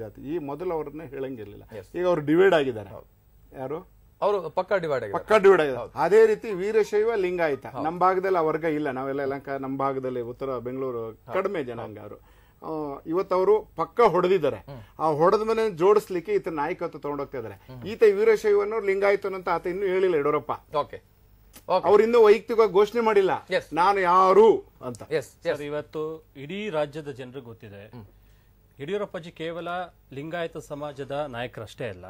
ಜಾತಿ ಈ ಮೊದಲು ಅವ್ರನ್ನ ಹೇಳಂಗಿರ್ಲಿಲ್ಲ ಈಗ ಅವ್ರು ಡಿವೈಡ್ ಆಗಿದ್ದಾರೆ ಯಾರು ಅವರು ಪಕ್ಕ ಡಿವೈಡ್ ಆಗಿದೆ ಪಕ್ಕ ಡಿವೈಡ್ ಆಗಿದೆ ಅದೇ ರೀತಿ ವೀರಶೈವ ಲಿಂಗಾಯತ ನಮ್ಮ ಭಾಗದಲ್ಲಿ ಆ ವರ್ಗ ಇಲ್ಲ ನಾವೆಲ್ಲ ಎಲ್ಲ ಕ- ನಮ್ಮ ಭಾಗದಲ್ಲಿ ಉತ್ತರ ಬೆಂಗಳೂರು ಕಡಿಮೆ ಜನಾಂಗ ಅವರು ಇವತ್ತವರು ಪಕ್ಕ ಹೊಡೆದಿದ್ದಾರೆ ಆ ಹೊಡೆದ ಮೇಲೆ ಜೋಡಿಸ್ಲಿಕ್ಕೆ ಈತ ನಾಯಕತ್ವ ತಗೊಂಡೋಗ್ತಾ ಇದಾರೆ ಈತ ವೀರಶೈವನು ಲಿಂಗಾಯತನು ಅಂತ ಆತ ಇನ್ನೂ ಹೇಳಿಲ್ಲ ಯಡಿಯೂರಪ್ಪ ಓಕೆ ಓಕೆ ಅವ್ರು ಇನ್ನೂ ವೈಯಕ್ತಿಕವಾಗಿ ಘೋಷಣೆ ಮಾಡಿಲ್ಲ Yes. ನಾನು ಯಾರು ಅಂತ ಎಸ್ ಸರ್ ಇವತ್ತು ಇಡೀ ರಾಜ್ಯದ ಜನರಿಗೆ ಗೊತ್ತಿದೆ ಯಡಿಯೂರಪ್ಪಾಜಿ ಕೇವಲ ಲಿಂಗಾಯತ ಸಮಾಜದ ನಾಯಕರಷ್ಟೇ ಅಲ್ಲ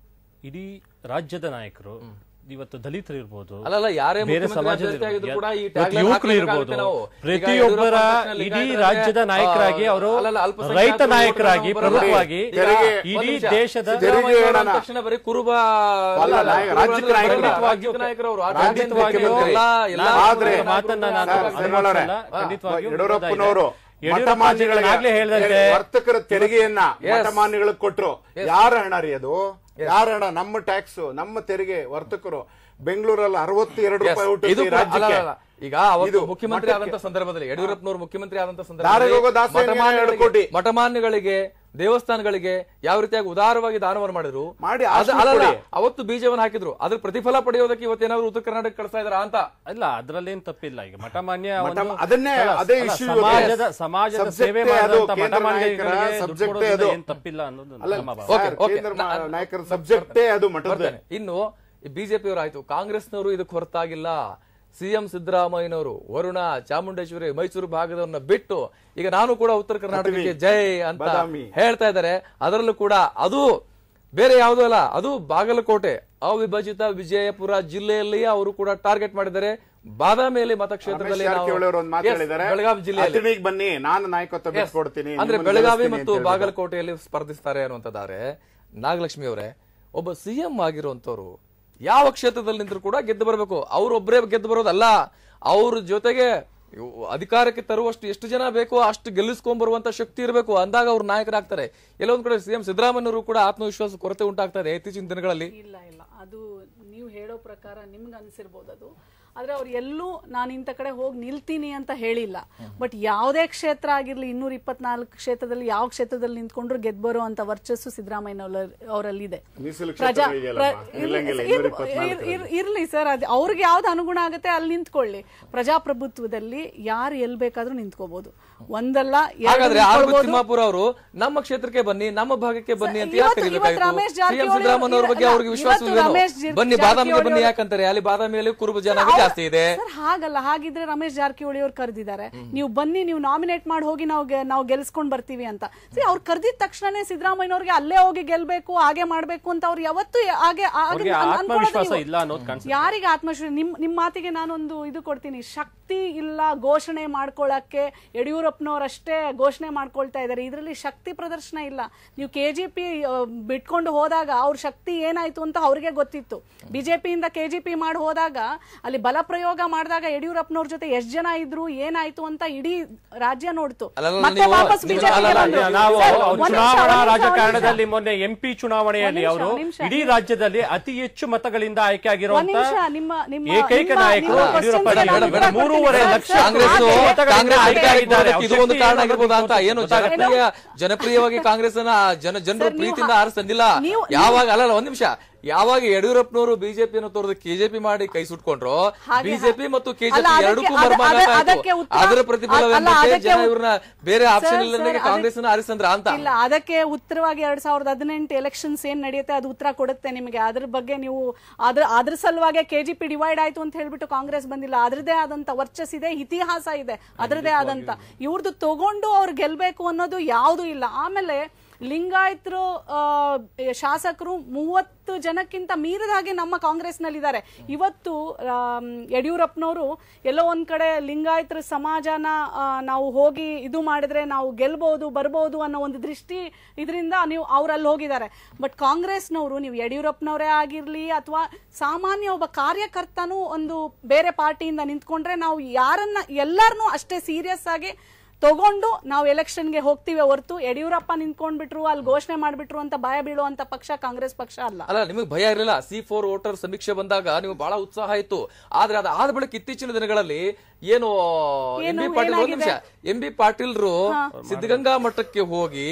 ಇಡೀ ರಾಜ್ಯದ ನಾಯಕರು ಇವತ್ತು ದಲಿತರು ಇರ್ಬೋದು ಅಲ್ಲಲ್ಲ ಯಾರೇ ಬೇರೆ ಮುಖ್ಯಮಂತ್ರಿ ಸಮಾಜದ ಅಭ್ಯರ್ಥಿ ಆಗಿದ್ರು ಕೂಡ ಈ ಇವತ್ತು tagline ಯುವಕರು ಹಾಕ್ಬೇಕಾಗುತ್ತೆ ಇರ್ಬೋದು ನಾವು. ಈಗ ಪ್ರತಿಯೊಬ್ಬರ ಯಡಿಯೂರಪ್ಪ ಇಡೀ ಲಿಂಗಾಯತರಿಗೆ, ರಾಜ್ಯದ ನಾಯಕರಾಗಿ ಅವರು ಅಲ್ಲಲ್ಲ, ಅಲ್ಪಸಂಖ್ಯಾತರು ರೈತ ನಾಯಕರಾಗಿ ಒಬ್ಬರು ಪ್ರಮುಖವಾಗಿ ಈಗ ತೆರಿಗೆ- ಒಂದ್ ಇಡೀ ನಿಮಿಷ. ದೇಶದ ತೆರಿಗೆ ಸಿದ್ದರಾಮಯ್ಯ ಹಣ- ಅಂದ ತಕ್ಷಣ ಬರೀ ಕುರುಬ ಅಲ್ಲ, ಅಲ್ಲ, ನಾಯಕ- ಕುರುಬ ರಾಜ್ಯದ ಅಂದ್ರೆ ನಾಯಕರು. ಬರೀ ರಾಜ್ಯದ ನಾಯಕರು ಅವರು. ಆ ಖಂಡಿತವಾಗಿಯೂ ರಾಜ್ಯದ ಎಲ್ಲ ಎಲ್ಲ ಆದ್ರೆ ರಾಜ್ಯದ ಮಾತನ್ನ ನಾನು ಸರ್, ಶ್ರೀಮಂತರೇ, ಅನುಮೋದಿಸಲ್ಲ. ಖಂಡಿತವಾಗಿಯೂ ಯಡಿಯೂರಪ್ಪನವರು ಯಡಿಯೂರಪ್ಪಾಜಿಗಳಿಗೆ ಆಗ್ಲೇ ಹೇಳ್ದಂತೆ ವರ್ತಕರ ತೆರಿಗೆಯನ್ನ ಮಠಮಾನ್ಯಗಳಿಗೆ ಕೊಟ್ರು ಯಾರ ಹಣ ರೀ ಅದು ಯಾರ ಹಣ ನಮ್ಮ ಟ್ಯಾಕ್ಸ್ ನಮ್ಮ ತೆರಿಗೆ ವರ್ತಕರು ಬೆಂಗಳೂರಲ್ಲಿ ಅರವತ್ತೆರಡು ರೂಪಾಯಿ ಊಟ ಇದು ಈ ಕೂಡ- ಅಲ್ಲ, ರಾಜ್ಯಕ್ಕೆ ಅಲ್ಲ, ಅಲ್ಲ. ಈಗ ಅವತ್ತು ಇದು ಮುಖ್ಯಮಂತ್ರಿ ಮಠಕ್ಕೆ- ಆದಂತ ಸಂದರ್ಭದಲ್ಲಿ ಯಡಿಯೂರಪ್ಪನವರು ಮುಖ್ಯಮಂತ್ರಿ ಆದಂತ ದಾರಿಗೆ ಹೋಗೋ ದಾಸಯ್ಯನಿಗೆ ಎರಡು ಮಠಮಾನ್ಯಗಳಿಗೆ- ಕೋಟಿ. ಮಠಮಾನ್ಯಗಳಿಗೆ ದೇವಸ್ಥಾನಗಳಿಗೆ ಯಾವ ರೀತಿಯಾಗಿ ಉದಾರವಾಗಿ ದಾನವನ್ನು ಮಾಡಿದ್ರು ಮಾಡಿ ಅದ- ಆಶ್ರಮ ಅಲ್ಲಲ್ಲ, ಕೊಡಿ. ಅವತ್ತು ಬೀಜವನ್ನು ಹಾಕಿದ್ರು ಅದ್ರ ಪ್ರತಿಫಲ ಪಡೆಯೋದಕ್ಕೆ ಇವತ್ತೇನಾದ್ರು ಉತ್ತರ ಕರ್ನಾಟಕ ಕಳಿಸ್ತಾ ಇದಾರ ಅಂತ ಅಲ್ಲ ಅದ್ರಲ್ಲೇನ್ ತಪ್ಪಿಲ್ಲ ಈಗ ಮಠಮಾನ್ಯ ಮಠ- ಒಂದು- ಅದನ್ನೇ ಅಲ್ಲ, ಅದೇ ಅಲ್ಲ, issue ಸಮಾಜದ ಇವತ್ತು. ಸಮಾಜದ Subject ಸೇವೆ ಏ ಅದು, ಮಾಡಿದಂತ ಕೇಂದ್ರ ಮಠಮಾನ್ಯಗಳಿಗೆ ನಾಯಕರ ದುಡ್ಡು subject ಏ ಕೊಡೋದ್ರಿಂದ ಅದು. ಏನ್ ತಪ್ಪಿಲ್ಲ ಅನ್ನೋದು ಅಲ್ಲ ನಮ್ಮ ಭಾವ. Okay, sir, okay. ಕೇಂದ್ರ ನಾ- ಮಾ- ನಾಯಕರ ಸಬ್ಜೆಕ್ಟೇ ಅದು ಮಠದ ಬರ್ತೇನೆ. ಇನ್ನು ಬಿಜೆಪಿ ಅವರು ಆಯ್ತು ಕಾಂಗ್ರೆಸ್ನವರು ಇದಕ್ಕೆ ಹೊರತಾಗಿಲ್ಲ ಸಿಎಂ ಸಿದ್ದರಾಮಯ್ಯನವರು ವರುಣ ಚಾಮುಂಡೇಶ್ವರಿ ಮೈಸೂರು ಭಾಗದವ್ರನ್ನ ಬಿಟ್ಟು ಈಗ ನಾನು ಕೂಡ ಉತ್ತರ ಕರ್ನಾಟಕಕ್ಕೆ ಜೈ ಅಂತ ಬಾದಾಮಿ. ಹೇಳ್ತಾ ಇದ್ದಾರೆ ಅದರಲ್ಲೂ ಕೂಡ ಅದು ಬೇರೆ ಯಾವುದೂ ಅಲ್ಲ ಅದು ಬಾಗಲಕೋಟೆ ಅವಿಭಜಿತ ವಿಜಯಪುರ ಜಿಲ್ಲೆಯಲ್ಲಿಯೇ ಅವರು ಕೂಡ ಟಾರ್ಗೆಟ್ ಮಾಡಿದ್ದಾರೆ ಬಾದಾಮಿಯಲ್ಲಿ ಮತಕ್ಷೇತ್ರದಲ್ಲಿ ರಮೇಶ್ ನಾವು- ಜಾರಕಿಹೊಳಿ ಒಂದು ಮಾತು Yes, ಹೇಳಿದ್ದಾರೆ ಬೆಳಗಾವಿ ಜಿಲ್ಲೆಯಲ್ಲಿ ಅಥಣಿಗೆ ಬನ್ನಿ ನಾನು ನಾಯಕತ್ವ ಬಿಟ್ಕೊಡ್ತೀನಿ ಅಂದ್ರೆ ನಿಮ್ಮನ್ನ ಬೆಳಗಾವಿ ಗೆಲ್ಲಿಸ್ತೀನಿ ಮತ್ತು ಅಂತ ಹೇಳಿದ್ದಾರೆ. ಬಾಗಲಕೋಟೆಯಲ್ಲಿ ಸ್ಪರ್ಧಿಸ್ತಾರೆ ಅನ್ನುವಂಥದ್ದಾದ್ರೆ ನಾಗಲಕ್ಷ್ಮಿ ಅವರೇ ಒಬ್ಬ ಸಿಎಂ ಆಗಿರುವಂತವ್ರು ಯಾವ ಕ್ಷೇತ್ರದಲ್ಲಿ ನಿಂತರೂ ಕೂಡ ಗೆದ್ದು ಬರಬೇಕು ಅವ್ರೊಬ್ಬರೇ ಗೆದ್ದು ಬರೋದಲ್ಲ ಅವ್ರ ಜೊತೆಗೆ ಇವ್ ಅಧಿಕಾರಕ್ಕೆ ತರುವಷ್ಟು ಎಷ್ಟು ಜನ ಬೇಕೋ ಅಷ್ಟು ಗೆಲ್ಲಿಸ್ಕೊಂಡ್ ಬರುವಂತ ಶಕ್ತಿ ಇರಬೇಕು ಅಂದಾಗ ಅವ್ರು ನಾಯಕರಾಗ್ತಾರೆ ಎಲ್ಲೊಂದ್ ಕಡೆ ಸಿಎಂ ಸಿದ್ದರಾಮಯ್ಯವರು ಕೂಡ ಆತ್ಮವಿಶ್ವಾಸ ಕೊರತೆ ಉಂಟಾಗ್ತಾ ಇದೆ ಇತ್ತೀಚಿನ ದಿನಗಳಲ್ಲಿ ಇಲ್ಲ ಇಲ್ಲ ಅದು ನೀವು ಹೇಳೋ ಪ್ರಕಾರ ನಿಮ್ಗೆ ಅನ್ಸಿರ್ಬೋದು ಅದು ಆದ್ರೆ ಅವ್ರು ಎಲ್ಲೂ ನಾನು ಇಂಥ ಕಡೆ ಹೋಗಿ ನಿಲ್ತೀನಿ ಅಂತ ಹೇಳಿಲ್ಲ ಬಟ್ ಯಾವುದೇ ಕ್ಷೇತ್ರ ಆಗಿರ್ಲಿ ಇನ್ನೂರ ಇಪ್ಪತ್ನಾಲ್ಕು ಕ್ಷೇತ್ರದಲ್ಲಿ ಯಾವ ಕ್ಷೇತ್ರದಲ್ಲಿ ನಿಂತ್ಕೊಂಡ್ರು ಗೆದ್ದು ಬರೋ ಅಂತ ವರ್ಚಸ್ಸು ಸಿದ್ದರಾಮಯ್ಯ ಅವರಲ್ಲಿದೆ ಮೀಸಲು ಪ್ರಜಾ ಕ್ಷೇತ್ರ ಇದೆಯಲ್ಲಮ್ಮ, ಪ್ರ- ನಿಲ್ಲಂಗಿಲ್ಲ, ಇರ್- ಇನ್ನೂರ ಇಪ್ಪತ್ನಾಲ್ಕರಲ್ಲಿ. ಇರ್- ಇರ್ಲಿ ಸರ್ ಅದು ಅವ್ರಿಗೆ ಯಾವ್ದು ಅನುಗುಣ ಆಗುತ್ತೆ ಅಲ್ಲಿ ನಿಂತ್ಕೊಳ್ಳಿ ಪ್ರಜಾಪ್ರಭುತ್ವದಲ್ಲಿ ಯಾರು ಎಲ್ ಬೇಕಾದ್ರೂ ನಿಂತ್ಕೋಬಹುದು ಒಂದಲ್ಲ ಎರಡು ಹಾಗಾದ್ರೆ ಆರ್ವಿ ನಿಂತ್ಕೊಳ್ಬೋದು. ತಿಮ್ಮಾಪುರ ಅವರು ನಮ್ಮ ಕ್ಷೇತ್ರಕ್ಕೆ ಬನ್ನಿ ನಮ್ಮ ಭಾಗಕ್ಕೆ ಬನ್ನಿ ಅಂತ ಯಾಕೆ ಇವತ್ತು- ಇವತ್ತು ಕರೀಬೇಕಾಯ್ತು ರಮೇಶ್ ಸಿಎಂ ಜಾರಕಿಹೊಳಿ ಸಿದ್ದರಾಮಯ್ಯ ಅವ್ರ ಬಗ್ಗೆ ಇಲ್ಲ, ಅವ್ರಿಗೆ ವಿಶ್ವಾಸ ಇವತ್ತು ರಮೇಶ್ ಇಲ್ವೇನೋ ಜಿ- ಬನ್ನಿ ಬಾದಾಮಿಗೆ ಬನ್ನಿ ಜಾರಕಿಹೊಳಿ ಯಾಕಂತಾರೆ ಅಲ್ಲಿ ಬಾದಾಮಿಯಲ್ಲಿ ಕುರುಬ ಜನಾಂಗ ಜಾಸ್ತಿ ಇದೆ ಸರ್ ಹಾಗಲ್ಲ ಹಾಗಿದ್ರೆ ರಮೇಶ್ ಜಾರಕಿಹೊಳಿ ಅವ್ರು ಕರೆದಿದ್ದಾರೆ ನೀವು ಬನ್ನಿ ನೀವು ನಾಮಿನೇಟ್ ಮಾಡಿ ಹೋಗಿ ನಾವು ಗೆ- ನಾವು ಗೆಲ್ಸ್ಕೊಂಡ್ ಬರ್ತೀವಿ ಅಂತ ಸಿ ಅವ್ರು ಕರೆದಿದ ತಕ್ಷಣನೇ ಸಿದ್ದರಾಮಯ್ಯನವ್ರಿಗೆ ಅಲ್ಲೇ ಹೋಗಿ ಗೆಲ್ಬೇಕು ಹಾಗೆ ಮಾಡ್ಬೇಕು ಅಂತ ಅವ್ರು ಯಾವತ್ತೂ ಹಾಗೆ ಹಾಗೆ ಅವ್ರಿಗೆ ಅನ್- ಅನ್ಕೊಳ್ಳೋದು ಆತ್ಮವಿಶ್ವಾಸ ನೀವು. ಇಲ್ಲ ಅನ್ನೋದು ಕಾಣಿಸುತ್ತೆ. ಯಾರಿಗೆ ಆತ್ಮವಿಶ್ವಾಸ ನಿಮ್ ನಿಮ್ ಮಾತಿಗೆ ನಾನೊಂದು ಇದು ಕೊಡ್ತೀನಿ ಶಕ್ತಿ ಇಲ್ಲ ಘೋಷಣೆ ಮಾಡ್ಕೊಳಕ್ಕೆ ಯಡಿಯೂರಪ್ಪನವರಷ್ಟೇ ಘೋಷಣೆ ಮಾಡ್ಕೊಳ್ತಾ ಇದ್ದಾರೆ ಇದರಲ್ಲಿ ಶಕ್ತಿ ಪ್ರದರ್ಶನ ಇಲ್ಲ ನೀವು ಕೆ ಜಿ ಪಿ ಬಿಟ್ಕೊಂಡು ಹೋದಾಗ ಅವ್ರ ಶಕ್ತಿ ಏನಾಯ್ತು ಅಂತ ಅವ್ರಿಗೆ ಗೊತ್ತಿತ್ತು ಬಿಜೆಪಿಯಿಂದ ಕೆ ಜಿ ಪಿ ಮಾಡಿ ಹೋದಾಗ ಅಲ್ಲಿ ಬಲ ಪ್ರಯೋಗ ಮಾಡಿದಾಗ ಯಡಿಯೂರಪ್ಪನವ್ರ ಜೊತೆ ಎಷ್ಟ್ ಜನ ಇದ್ರು ಏನಾಯ್ತು ಅಂತ ಇಡೀ ರಾಜ್ಯ ನೋಡ್ತು ಅಲ್ಲಲ್ಲ, ಮತ್ತೆ ನೀವು- ವಾಪಸ್ ನೀವು- ಬಿಜೆಪಿಗೆ ಅಲ್ಲಲ್ಲ, ಬಂದ್ರು. ನಾವು ಸರ್, ಅವ್ರು ಒಂದ್ ನಿಮಿಷ, ಚುನಾವಣಾ ಒಂದ್ ನಿಮಿಷ, ರಾಜಕಾರಣದಲ್ಲಿ ಮೊನ್ನೆ ಎಂಪಿ ಚುನಾವಣೆಯಲ್ಲಿ ಒಂದ್ ನಿಮಿಷ, ಅವರು ಒಂದ್ ನಿಮಿಷ. ಇಡೀ ರಾಜ್ಯದಲ್ಲಿ ಅತಿ ಹೆಚ್ಚು ಮತಗಳಿಂದ ಆಯ್ಕೆ ಒಂದ್ ಆಗಿರುವಂತ ನಿಮಿಷ, ನಿಮ್ಮ- ನಿಮ್ಮ- ಏಕೈಕ ನಿಮ್ಮ- ನಾಯಕರು ನಿಮ್ಮ ಯಡಿಯೂರಪ್ಪ questions ಬೇಡ, ಬೇಡ, ಬೇಡ. ಮೂರುವರೆ ಸರ್, ಲಕ್ಷ ಸರ್, ಕಾಂಗ್ರೆಸ್ ಹಾಗೆ- ಮತಗಳಿಂದ ಕಾಂಗ್ರೆಸ್ ಆಯ್ಕೆ ಅಧಿಕಾರಕ್ಕೆ ಆಗಿದ್ದಾರೆ. ಬರೋದಕ್ಕೆ ಇದು ಒಂದು ಅವ್ರ ಕಾರಣ ಶಕ್ತಿ ಆಗಿರ್ಬೋದಾ ಅಂತ ಏನು ಗೊತ್ತಾಗುತ್ತೆ. ಜನಪ್ರಿಯ ಜನಪ್ರಿಯವಾಗಿ ಕಾಂಗ್ರೆಸ್ ಅನ್ನ ಜನ ಜನರು ಸರ್, ನೀವು ಪ್ರೀತಿಯಿಂದ ಹಾ- ಆರಿಸ್ತಂದಿಲ್ಲ ನೀವು- ಯಾವಾಗ ಅಲ್ಲಲ್ಲ ಒಂದ್ ನಿಮಿಷ ಯಾವಾಗ ಯಡಿಯೂರಪ್ಪನವರು ಬಿಜೆಪಿಯನ್ನು ತೋರಿದ ಕೆಜೆಪಿ ಮಾಡಿ ಕೈ ಸುಟ್ಕೊಂಡ್ರು ಹಾಗೆ- ಬಿಜೆಪಿ ಮತ್ತು ಅಲ್ಲ, ಕೆಜೆಪಿ ಅದಕ್ಕೆ- ಎರಡಕ್ಕೂ ಅದ- ಮರ್ಮಾಘಾತ ಅದ- ಆಯ್ತು ಅದಕ್ಕೆ ಉತ್ತರ- ಅದರ ಪ್ರತಿಫಲವೇನಂತೆ ಅಲ್ಲ, ಅದಕ್ಕೆ ಜನ ಉತ್- ಇವ್ರನ್ನ ಬೇರೆ ಆಪ್ಷನ್ ಸರ್, ಇಲ್ಲದೆ ಸರ್, ಕಾಂಗ್ರೆಸ್ ಅನ್ನ ಆರಿಸಂದ್ರ ಅಂತ ಇಲ್ಲ ಅದಕ್ಕೆ ಉತ್ತರವಾಗಿ ಎರಡ್ ಸಾವಿರದ ಹದಿನೆಂಟು ಎಲೆಕ್ಷನ್ಸ್ ಏನ್ ನಡೆಯುತ್ತೆ ಅದು ಉತ್ತರ ಕೊಡುತ್ತೆ ನಿಮಗೆ ಅದ್ರ ಬಗ್ಗೆ ನೀವು ಅದ್ರ ಅದ್ರ ಸಲುವಾಗಿ ಕೆಜಿಪಿ ಡಿವೈಡ್ ಆಯ್ತು ಅಂತ ಹೇಳ್ಬಿಟ್ಟು ಕಾಂಗ್ರೆಸ್ ಬಂದಿಲ್ಲ ಅದ್ರದೇ ಆದಂತ ವರ್ಚಸ್ ಇದೆ ಇತಿಹಾಸ ಇದೆ ಅದ್ರದೇ ಆದಂತ ಇವ್ರದ್ದು ತಗೊಂಡು ಅವ್ರು ಗೆಲ್ಬೇಕು ಅನ್ನೋದು ಯಾವುದು ಇಲ್ಲ ಆಮೇಲೆ ಲಿಂಗಾಯತರು ಆ, ಶಾಸಕರು ಮೂವತ್ತು ಜನಕ್ಕಿಂತ ಮೀರಿದ ಹಾಗೆ ನಮ್ಮ ಕಾಂಗ್ರೆಸ್ನಲ್ಲಿದ್ದಾರೆ ಇವತ್ತು ಆಮ್, ಯಡಿಯೂರಪ್ಪನವರು ಎಲ್ಲೋ ಒಂದ್ ಕಡೆ ಲಿಂಗಾಯತರ ಸಮಾಜನ ಆ, ನಾವು ಹೋಗಿ ಇದು ಮಾಡಿದ್ರೆ ನಾವು ಗೆಲ್ಬಹುದು ಬರ್ಬೋದು ಅನ್ನೋ ಒಂದು ದೃಷ್ಟಿ ಇದರಿಂದ ನೀವು ಅವ್ರಲ್ಲಿ ಹೋಗಿದ್ದಾರೆ ಬಟ್ ಕಾಂಗ್ರೆಸ್ನವರು ನೀವು ಯಡಿಯೂರಪ್ಪನವರೇ ಆಗಿರ್ಲಿ ಅಥವಾ ಸಾಮಾನ್ಯ ಒಬ್ಬ ಕಾರ್ಯಕರ್ತನೂ ಒಂದು ಬೇರೆ ಪಾರ್ಟಿಯಿಂದ ನಿಂತ್ಕೊಂಡ್ರೆ ನಾವು ಯಾರನ್ನ ಎಲ್ಲರನ್ನೂ ಅಷ್ಟೇ ಸೀರಿಯಸ್ ಆಗಿ ತಗೊಂಡು ನಾವು ಎಲೆಕ್ಷನ್ಗೆ ಹೋಗ್ತೀವಿ ಹೊರತು ಯಡಿಯೂರಪ್ಪ ನಿಂತ್ಕೊಂಡ್ಬಿಟ್ರು ಅಲ್ಲಿ ಘೋಷಣೆ ಮಾಡ್ಬಿಟ್ರು ಅಂತ ಭಯ ಬೀಳುವಂತ ಪಕ್ಷ ಕಾಂಗ್ರೆಸ್ ಪಕ್ಷ ಅಲ್ಲ ಅಲ್ಲ ನಿಮಗೆ ಭಯ ಇರಲಿಲ್ಲ ಸಿ ಫೋರ್ ವೋಟರ್ ಸಮೀಕ್ಷೆ ಬಂದಾಗ ನೀವು ಬಹಳ ಉತ್ಸಾಹ ಇತ್ತು ಆದ್ರೆ ಅದು ಆದ ಬಳಿಕ ಇತ್ತೀಚಿನ ದಿನಗಳಲ್ಲಿ ಏನು ಎಂ ಏನು ಬಿ ಪಾಟೀಲ್ ಒಂದ್ ನಿಮಿಷ ಏನಾಗಿದೆ? ಎಂ ಬಿ ಪಾಟೀಲ್ರು ಸಿದ್ಧಗಂಗಾ ಮಠಕ್ಕೆ ಹೋಗಿ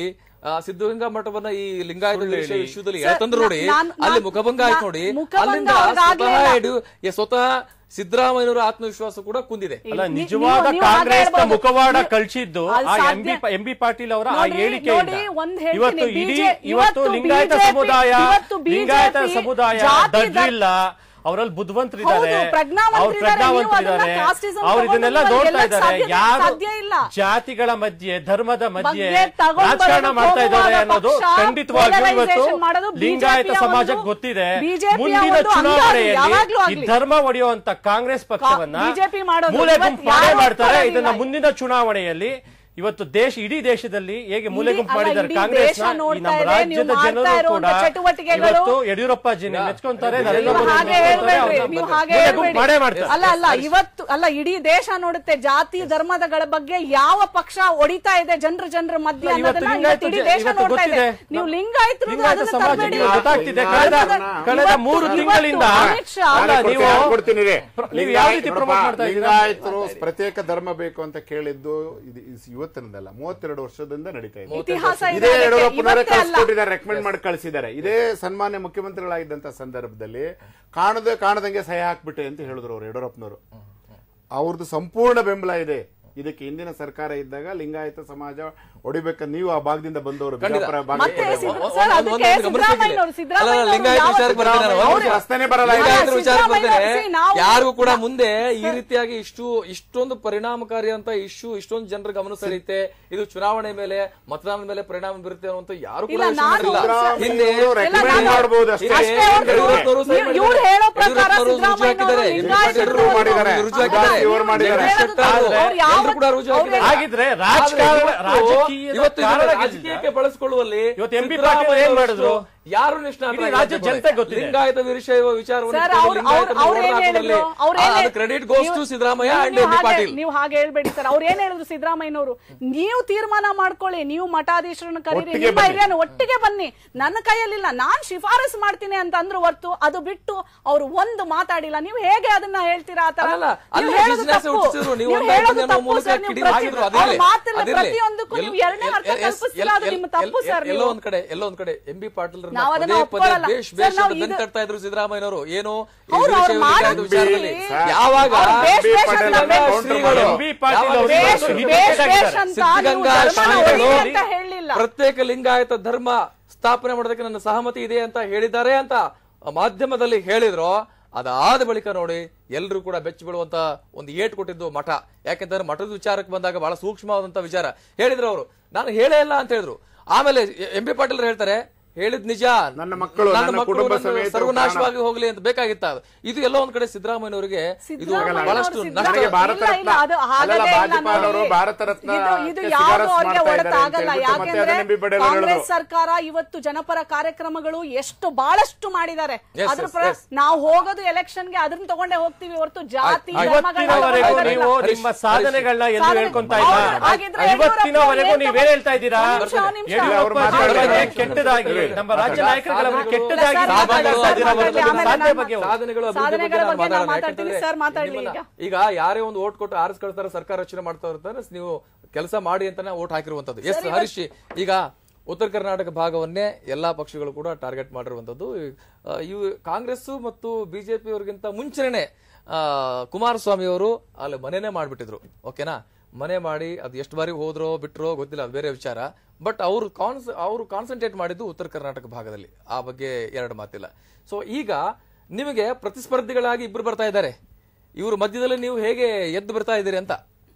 ಆ, ಸಿದ್ಧಗಂಗಾ ಮಠವನ್ನ ಈ ಲಿಂಗಾಯತ ವಿಷಯ ವಿಶ್ವದಲ್ಲಿ ಸರ್, ಹೇಳ್ತಂದ್ರು ನೋಡಿ ನಾನ್- ಅಲ್ಲಿ ನಾನ್- ಮುಖಭಂಗ ಆಯ್ತು ನಾ- ನೋಡಿ ಮುಖಭಂಗ ಅಲ್ಲಿಂದ ಅವ್ರಿಗಾಗ್ಲೇ ಸ್ವತಃ ಇಲ್ಲ. ಯಡಿಯೂ- ಏ, ಸ್ವತಃ ಸಿದ್ದರಾಮಯ್ಯನವರ ಆತ್ಮವಿಶ್ವಾಸ ಕೂಡ ಕುಂದಿದೆ ಅಲ್ಲ ನೀವು- ನಿಜವಾದ ನೀವು ಹಾಗೆ ಕಾಂಗ್ರೆಸ್ ಹೇಳ್ಬೋದು. ಮುಖವಾಡ ನೀವು- ಕಳ್ಸಿದ್ದು ಅದು ಆ ಸಾಧ್ಯ- M B M B Patil ಅವರ ಆ ನೋಡಿ, ಹೇಳಿಕೆಯಿಂದ ನೋಡಿ, ಒಂದ್ ಹೇಳ್ತೀನಿ, ಇವತ್ತು ಇಡೀ BJ ಇವತ್ತು ಇವತ್ತು ಲಿಂಗಾಯತ BJP ಸಮುದಾಯ ಇವತ್ತು ಲಿಂಗಾಯತ BJP ಸಮುದಾಯ ಜಾತಿ ದ- ದಡ್ರಿಲ್ಲ ಅವರಲ್ಲಿ ಬುದ್ಧಿವಂತರಿದ್ದಾರೆ ಹೌದು, ಪ್ರಜ್ಞಾವಂತರಿದ್ದಾರೆ. ಅವ್ರು ಪ್ರಜ್ಞಾವಂತರಿದ್ದಾರೆ ನೀವು ಅದನ್ನ casteism ಅವ್ರು ಇದನ್ನೆಲ್ಲ ತಗೊಂಡು ನೋಡ್ತಾ ಗೆಲ್ಲಕ್ ಇದ್ದಾರೆ ಸಾಧ್ಯ- ಯಾರು ಸಾಧ್ಯ ಇಲ್ಲ. ಜಾತಿಗಳ ಮಧ್ಯೆ ಧರ್ಮದ ಮಧ್ಯೆ ಬಗ್ಗೆ ತಗೊಂಡ್ ರಾಜಕಾರಣ ಬರೋದು ಮಾಡ್ತಾ ಇದ್ದಾರೆ ಕೋಮುವಾದ ಅನ್ನೋದು ಪಕ್ಷ, ಖಂಡಿತವಾಗಿಯೂ ಇವತ್ತು polarization ಮಾಡೋದು ಲಿಂಗಾಯತ BJP ಯ ಸಮಾಜಕ್ಕೆ ಒಂದು- ಗೊತ್ತಿದೆ BJP ಯ ಮುಂದಿನ ಒಂದು ಅಂಗ ಅದು, ಯಾವಾಗ್ಲೂ ಚುನಾವಣೆಯಲ್ಲಿ ಈ ಆಗ್ಲಿ. ಧರ್ಮ ಒಡೆಯುವಂತ ಕಾಂಗ್ರೆಸ್ ಪಕ್ಷವನ್ನ BJP ಮಾಡೋದು. ಮೂಲೆ ಇವತ್ತು ಗುಂಪು ಮಾಡೇ ಯಾರು ಮಾಡ್ತಾರೆ ಒಪ್ಪೋದಿಲ್ಲ. ಇದನ್ನ ಮುಂದಿನ ಚುನಾವಣೆಯಲ್ಲಿ ಇವತ್ತು ದೇಶ ಇಡೀ ದೇಶದಲ್ಲಿ ಹೇಗೆ ಮೂಲೆ ಇಡೀ- ಗುಂಪು ಅಲ್ಲ, ಮಾಡಿದ್ದಾರೆ ಇಡೀ ಕಾಂಗ್ರೆಸ್ ದೇಶ ನೋಡ್ತಾ ನಮ್ಮ ಇದೆ, ರಾಜ್ಯದ ನೀವು ಮಾಡ್ತಾ ಜನರು ಇರುವಂತ ಕೂಡ ಚಟುವಟಿಕೆಗಳು- ಇವತ್ತು ಯಡಿಯೂರಪ್ಪ ಜಿ ಮೆಚ್ಕೊಂತಾರೆ ನರೇಂದ್ರ ನೀವು ಮೋದಿ ಹಾಗೆ ಮೆಚ್ಕೊಂತಾರೆ, ಹೇಳ್ಬೇಡ್ರಿ ಅವ್ರನ್ನ ನೀವು ಹಾಗೆ ಮೂಲೆ ಗುಂಪು ಹೇಳ್ಬೇಡಿ. ಮಾಡೇ ಮಾಡ್ತಾರೆ ಅಲ್ಲ ಅಲ್ಲ ಇವತ್ತು ಅಲ್ಲ ಇಡೀ ದೇಶ ನೋಡುತ್ತೆ ಜಾತಿ ಧರ್ಮದಗಳ ಬಗ್ಗೆ ಯಾವ ಪಕ್ಷ ಹೊಡಿತಾ ಇದೆ ಜನರ ಜನರ ಮಧ್ಯೆ ಅಲ್ಲ, ಇವತ್ತು ಅನ್ನೋದನ್ನ ಲಿಂಗಾಯತ ಇವತ್ತು ಇಡೀ ಜ- ದೇಶ ಇವತ್ತು ನೋಡ್ತಾ ಇದೆ ಗೊತ್ತಿದೆ. ನೀವು ಲಿಂಗಾಯತರು ಲಿಂಗಾಯತ ಅದನ್ನ ಸಮಾಜ ತರಬೇಡಿ. ನಿಮಗೆ ಗೊತ್ತಾಗ್ತಿದೆ ಕಳೆದ ಇವತ್ತು- ಕಳೆದ ಮೂರು ಇವತ್ತು ತಿಂಗಳಿಂದ ಅಮಿತ್ ಶಾ ಅಲ್ಲ ನಾನೇ ನೀವು ಕೊಡ್ತೀನಿ, ಕೊಡ್ತೀನಿ ರೀ. ನೀವು ಯಾವ ರೀತಿ ಲಿಂಗಾಯತ್- ಪ್ರಮೋಟ್ ಮಾಡ್ತಾ ಇದ್ದೀರಾ ಲಿಂಗಾಯತರು ಪ್ರತ್ಯೇಕ ಧರ್ಮ ಬೇಕು ಅಂತ ಕೇಳಿದ್ದು ಇದು ಇದು ಇವತ್ತಿನದಲ್ಲ ಮೂವತ್ತೆರಡು ವರ್ಷದಿಂದ ನಡೀತಾ ಇದೆ ಇತಿಹಾಸ ಇದೆ ಇದೇ ಅದಕ್ಕೆ. ಯಡಿಯೂರಪ್ಪನವರೇ ಇವತ್ತೇ ಅಲ್ಲ. ಕಳ್ಸಿಕೊಟ್ಟಿದ್ದಾರೆ ರೆಕಮೆಂಡ್ ಮಾಡಿ ಕಳಿಸಿದ್ದಾರೆ ಇದೇ ಸನ್ಮಾನ್ಯ ಮುಖ್ಯಮಂತ್ರಿಗಳಾಗಿದ್ದಂತ ಸಂದರ್ಭದಲ್ಲಿ ಕಾಣದೆ ಕಾಣದಂಗೆ ಸಹಿ ಹಾಕ್ಬಿಟ್ಟೆ ಅಂತ ಹೇಳಿದ್ರು ಅವ್ರು ಯಡಿಯೂರಪ್ಪನವರು ಅವ್ರದ್ದು ಸಂಪೂರ್ಣ ಬೆಂಬಲ ಇದೆ ಇದಕ್ಕೆ ಹಿಂದಿನ ಸರ್ಕಾರ ಇದ್ದಾಗ ಲಿಂಗಾಯತ ಸಮಾಜ ಹೊಡಿಬೇಕಂತ ನೀವು ಆ ಭಾಗದಿಂದ ಬಂದವರು ಬಿಜಾಪುರ ಭಾಗದಿಂದ ಮತ್ತೆ ಬಂದವರು. ಸಿದ್ದ- ಒಂದ್- ಸರ್, ಒಂದ್- ಅದಕ್ಕೆ ಒಂದ್ ಗಮನಿಸ್ಬೇಕಿದೆ. ಸಿದ್ದರಾಮಯ್ಯನವರು- ಸಿದ್ದರಾಮಯ್ಯನವರು ಅಲ್ಲ, ಲಿಂಗಾಯತ ಯಾವತ್ತು- ವಿಚಾರಕ್ಕೆ ಬರ್ತೀನಿ ನಾನು. ಅವ್ರು ರಸ್ತೆನೇ ಬರಲ್ಲ ಈಗ. ಲಿಂಗಾಯತರ ವಿಚಾರಕ್ಕೆ ಸಿದ್ದರಾಮಯ್ಯ ಬರ್ತೀನಿ. see, ನಾವು- ಯಾರಿಗೂ ಕೂಡ ಮುಂದೆ ಈ ರೀತಿಯಾಗಿ ಇಷ್ಟು ಇಷ್ಟೊಂದು ಪರಿಣಾಮಕಾರಿ ಅಂತ ಇಶ್ಯೂ ಇಷ್ಟೊಂದು ಜನರ ಗಮನ ಸೆಳೆಯುತ್ತೆ ಇದು ಚುನಾವಣೆ ಮೇಲೆ ಮತದಾನದ ಮೇಲೆ ಪರಿಣಾಮ ಬೀರುತ್ತೆ ಅನ್ನುವಂತ ಯಾರು ಕೂಡ ಇಲ್ಲ, ಯೋಚನೆ ನಾನು ಮಾಡಿಲ್ಲ. ಸರ್- ಹಿಂದೆ ಇವ್ರು recommend ನಾನು- ಮಾಡ್ಬೋದು ಅಷ್ಟೇ. ಅಷ್ಟೇ ಹೊರ್ತು ಯಡಿಯೂರಪ್ಪನವರು ಸಹಿ ಇವ್ರು- ಇವ್ರು ಹೇಳೋ ಪ್ರಕಾರ ಯಡಿಯೂರಪ್ಪನವರು ರುಜು ಹಾಕಿದ್ದಾರೆ. ಸಿದ್ದರಾಮಯ್ಯನವರು ಲಿಂಗಾಯತರು ಯಡಿಯೂರಪ್ಪನವರು ಮಾಡಿದ್ದಾರೆ. ರುಜು ಹಾಕಿದ್ದಾರೆ. ಇವ್ರು ಮಾಡಿದ್ದಾರೆ. ಜಗದೀಶ್ ಶೆಟ್ಟರ್ ಅವ್ರು ಅವರು ಯಾವ- ಎಲ್ರು ಕೂಡ ರುಜು ಹಾಕಿದ್ದಾರೆ. ಹಾಗಿದ್ರೆ ರಾಜಕಾರಣ ಆದ್ರೆ ಇವತ್ತು- ರಾಜಕೀಯದ ಇವತ್ತು ಇದನ್ನ ಕಾರಣ ರಾಜಕೀಯಕ್ಕೆ ಬಳಸಿಕೊಳ್ಳುವಲ್ಲಿ ಇವತ್ತು MP ಪಾಟೀಲ್ ಏನ್ ಮಾಡಿದ್ರು? ಯಾರು ನಿಷ್ಣಾತರಾಗಿ ಇಡೀ ರಾಜ್ಯ ಮಾತಾಡ್ತಾರೆ? ಜನತೆಗೆ ಗೊತ್ತಿದೆ. ಲಿಂಗಾಯತ ವಿಷಯ ವಿಚಾರವನ್ನು ಸರ್, ಇಟ್ಕೊಂಡು ಅವ್ರು- ಲಿಂಗಾಯತ ಅವ್ರು- ಅವ್ರು ಏನ್ ಹೋರಾಟದಲ್ಲಿ ಹೇಳಿದ್ರು? ಅವ್ರು ಏನ್ ಆ, ಅದು ಹೇಳಿದ್ರು? ಕ್ರೆಡಿಟ್ ಗೋಸ್ ಟು ನೀವು- ಸಿದ್ದರಾಮಯ್ಯ ಅಂಡ್ ನೀವು ಎಂ ಬಿ ಹಾಗೆ- ಪಾಟೀಲ್ ನೀವು ಹಾಗೆ ಹೇಳ್ಬೇಡಿ ಸರ್ ಅವ್ರು ಏನ್ ಹೇಳಿದ್ರು ಸಿದ್ದರಾಮಯ್ಯನವರು ನೀವು ತೀರ್ಮಾನ ಮಾಡ್ಕೊಳ್ಳಿ ನೀವು ಮಠಾಧೀಶರನ್ನ ಕರೀರಿ ಒಟ್ಟಿಗೆ ನಿಮ್ಮ ಬನ್ನಿ. ಹಿರಿಯರನ್ನ ಒಟ್ಟಿಗೆ ಬನ್ನಿ ನನ್ನ ಕೈಯಲ್ಲಿಲ್ಲ ನಾನ್ ಶಿಫಾರಸ್ ಮಾಡ್ತೀನಿ ಅಂತ ಅಂದ್ರು ಹೊರ್ತು ಅದು ಬಿಟ್ಟು ಅವ್ರು ಒಂದು ಮಾತಾಡಿಲ್ಲ ನೀವು ಹೇಗೆ ಅದನ್ನ ಹೇಳ್ತೀರಾ ಆ ತರ ಅಲ್ಲಲ್ಲ, ಅಲ್ಲಿ ನೀವು ಹೇಳೋದು business ತಪ್ಪು. ಹುಟ್ಟಿಸಿದ್ರು, ನೀವು ನೀವು ಒಂದು ಹೇಳೋದು ಐದು ಜನ ತಪ್ಪು ಮೂಲಕ ಸರ್, ನೀವು ಕಿಡಿ ಪ್ರತಿ- ಹಾಕಿದ್ರು, ಅವ್ರ ಅದಿರ್ಲಿ. ಮಾತಿನ ಅದಿರ್ಲಿ. ಪ್ರತಿಯೊಂದಕ್ಕೂ ನೀವು ಎಲ್- ಎರಡನೇ ಅರ್ಥ ಎಲ್- ಎಲ್- ಕಲ್ಪಿಸ್ತೀರಾ ಅದು ಎಲ್- ನಿಮ್ಮ ತಪ್ಪು ಎಲ್- ಸರ್ ಎಲ್ಲೋ ನೀವು. ಒಂದ್ ಕಡೆ ಎಲ್ಲೋ ಒಂದ್ ಕಡೆ ಎಂ ಬಿ ಪಾಟೀಲ್ ನಾವು ಅದನ್ನ ಪದೇ ಪದೇ ಒಪ್ಕೊಳ್ಳಲ್ಲ. ಬೇಷ್ ಸರ್, ಬೇಷ್ ನಾವು ಅಂತ ಇದು- ಬೆಂತಡ್ತಾ ಇದ್ರು ಸಿದ್ದರಾಮಯ್ಯನವರು ಏನು ಈ ಅವ್ರು- ವಿಷಯ ಅವ್ರು ಲಿಂಗಾಯತ ಮಾಡೋದು ವಿಚಾರದಲ್ಲಿ ಸರ್, ಯಾವಾಗ ಅವ್ರು ಬೇಷ್ ಬಿ ಬೇಷ್ ಪಾಟೀಲ್ ಅಂತ ಅವ್ರನ್ನ ಬೇಷ್ counter ಶ್ರೀಗಳು, ಎಂ ಬಿ ಪಾಟೀಲ್ ಯಾವಾಗ ಅವರು ಶ್ರೀಗಳು, ಇವತ್ತು ಬೇಷ್ ಹಿಡಿತಕ್ಕೆ ಬೇಷ್ ಆಗಿದ್ದಾರೆ. ಅಂತ ನೀವು ಸಿದ್ಧಗಂಗಾ ಧರ್ಮನ ಶ್ರೀಗಳು ಹೊಡಿ ಅಂತ ಹೇಳಿಲ್ಲ ಪ್ರತ್ಯೇಕ ಲಿಂಗಾಯತ ಧರ್ಮ ಸ್ಥಾಪನೆ ಮಾಡೋದಕ್ಕೆ ನನ್ನ ಸಹಮತಿ ಇದೆ ಅಂತ ಹೇಳಿದ್ದಾರೆ ಅಂತ ಮಾಧ್ಯಮದಲ್ಲಿ ಹೇಳಿದ್ರು ಅದಾದ ಬಳಿಕ ನೋಡಿ ಎಲ್ಲರೂ ಕೂಡ ಬೆಚ್ಚಿ ಬೀಳುವಂತ ಒಂದು ಏಟ್ ಕೊಟ್ಟಿದ್ದು ಮಠ ಯಾಕೆಂತಂದ್ರೆ ಮಠದ ವಿಚಾರಕ್ಕೆ ಬಂದಾಗ ಬಹಳ ಸೂಕ್ಷ್ಮವಾದಂತ ವಿಚಾರ ಹೇಳಿದ್ರು ಅವರು ನಾನು ಹೇಳೇ ಇಲ್ಲ ಅಂತ ಹೇಳಿದ್ರು ಆಮೇಲೆ ಎಂ ಬಿ ಪಾಟೀಲ್ ಹೇಳ್ತಾರೆ ಹೇಳಿದ್ ನಿಜ ನನ್ನ ಮಕ್ಕಳು, ನನ್ನ ಮಕ್ಕಳು ಕುಟುಂಬ ನನ್ನ ಸಮೇತ ಸರ್ವನಾಶವಾಗಿ ಹೋಗ್ಲಿ ಅಂತ ಬೇಕಾಗಿತ್ತ ಅದು. ಇದು ಎಲ್ಲೋ ಒಂದ್ ಕಡೆ ಸಿದ್ದರಾಮಯ್ಯನವರಿಗೆ ಇದು ಸಿದ್ದರಾಮಯ್ಯ ಬಹಳಷ್ಟು ಅವರು ನಷ್ಟ ನನಗೆ ಭಾರತ ಇಲ್ಲ, ಇಲ್ಲ, ಅದು ರತ್ನ ಹಾಗದೇ ಅಲ್ಲಲ್ಲ, ಇಲ್ಲ ಬಾಜಪೇಯಿ ಅವರು ನೋಡಿ. ಭಾರತ ರತ್ನ ಇದು ಇದು ಕ್ಕೆ ಯಾವ್ದು ಶಿಫಾರಸ್ ಅವ್ರಿಗೆ ಮಾಡ್ತಾ ಹೊಡೆತ ಇದ್ದಾರೆ ಅಂತ ಆಗಲ್ಲ ಹೇಳ್ಬಿಟ್ಟು ಮತ್ತೆ ಯಾಕೆಂದ್ರೆ ಅದನ್ನ ಬಿಡಲ್ಲ ಹೇಳಿದ್ರು. ಕಾಂಗ್ರೆಸ್ ಸರ್ಕಾರ ಇವತ್ತು ಜನಪರ ಕಾರ್ಯಕ್ರಮಗಳು ಎಷ್ಟು ಬಹಳಷ್ಟು ಮಾಡಿದ್ದಾರೆ Yes, ಅದ್ರ yes, ಪ್ರ- yes. ನಾವು ಹೋಗೋದು ಎಲೆಕ್ಷನ್ಗೆ ಅದನ್ನ ತಗೊಂಡೇ ಹೋಗ್ತೀವಿ ಹೊರತು ಜಾತಿ ಆಯ್ತು. ಧರ್ಮಗಳನ್ನ ಇವತ್ತಿನವರೆಗೂ ತಗೊಂಡು ನೀವು ಹೋಗಲ್ಲ. ನಿಮ್ಮ ಸಾಧನೆಗಳನ್ನ ಎಲ್ಲೂ ಸಾಧನೆ- ಹೇಳ್ಕೊಂತ ಇಲ್ಲ ಹೌದು, ಹಾಗಿದ್ರೆ ಇವತ್ತಿನವರೆಗೂ ಯಡಿಯೂರಪ್ಪ ನೀವೇನ್ ಹೇಳ್ತಾ ಇದ್ದೀರಾ ಒಂದ್ ನಿಮಿಷ, ಒಂದ್ ನಿಮಿಷ. ಯಡಿಯೂರಪ್ಪ ಅವ್ರು ಅವರ ಬಗ್ಗೆ ಮಾತಾಡ್ತಾರೆ. ಕೆಟ್ಟದಾಗಿ ನಮ್ಮ ರಾಜ್ಯ ನಾಯಕರುಗಳ ಬಗ್ಗೆ ಕೆಟ್ಟದಾಗಿ ಸರ್, ಮಾತಾಡ್ತಾ ಮಾತಾಡಿ, ಇದ್ದೀರಾ ಮಾತಾಡಿ, ಹೊರತು ಆಮೇಲೆ ಸಾಧ್ಯ ನಾನು- ಬಗ್ಗೆ ಹೋಗಿ. ಸಾಧನೆಗಳು ಅಭಿವೃದ್ಧಿ ಸಾಧನೆಗಳ ಬಗ್ಗೆ ನಾನು ಬಗ್ಗೆ ನಾನು ಮಾತಾಡೋಣ. ಮಾತಾಡ್ತೀನಿ ಯಾಕಂತಂದ್ರೆ ಸರ್, ಮಾತಾಡ್ಲಿ ನಿಮ್ಮನ್ನ- ಈಗ. ಈಗ ಯಾರೇ ಒಂದು ಓಟ್ ಕೊಟ್ಟು ಆರಿಸ್ಕೊಳ್ತಾರೆ ಸರ್ಕಾರ ರಚನೆ ಮಾಡ್ತಾ ಇರ್ತಾರೆ ನೀವು ಕೆಲಸ ಮಾಡಿ ಅಂತಾನೆ ಓಟ್ ಹಾಕಿರುವಂತದ್ದು ಎಸ್ ಹರೀಶ್ ಈಗ ಉತ್ತರ ಕರ್ನಾಟಕ ಭಾಗವನ್ನೇ ಎಲ್ಲಾ ಪಕ್ಷಗಳು ಕೂಡ ಟಾರ್ಗೆಟ್ ಮಾಡಿರುವಂತದ್ದು ಆ, ಇವು ಕಾಂಗ್ರೆಸ್ ಮತ್ತು ಬಿಜೆಪಿ ಅವರಿಗಿಂತ ಮುಂಚೆನೆ ಆ, ಕುಮಾರಸ್ವಾಮಿ ಅವರು ಅಲ್ಲಿ ಮನೆನೇ ಮಾಡ್ಬಿಟ್ಟಿದ್ರು ಓಕೆನಾ ಮನೆ ಮಾಡಿ ಅದು ಎಷ್ಟು ಬಾರಿ ಹೋದ್ರೋ ಬಿಟ್ರೋ ಗೊತ್ತಿಲ್ಲ ಅದು ಬೇರೆ ವಿಚಾರ ಬಟ್ ಅವರು ಕಾನ್ಸ್ ಅವರು ಕಾನ್ಸಂಟ್ರೇಟ್ ಮಾಡಿದ್ದು ಉತ್ತರ ಕರ್ನಾಟಕ ಭಾಗದಲ್ಲಿ ಆ ಬಗ್ಗೆ ಎರಡು ಮಾತಿಲ್ಲ ಸೊ ಈಗ ನಿಮಗೆ ಪ್ರತಿಸ್ಪರ್ಧಿಗಳಾಗಿ ಇಬ್ರು ಬರ್ತಾ ಇದ್ದಾರೆ ಇವ್ರ ಮಧ್ಯದಲ್ಲಿ ನೀವು ಹೇಗೆ ಎದ್ದು ಬರ್ತಾ ಇದ್ದೀರಿ ಅಂತ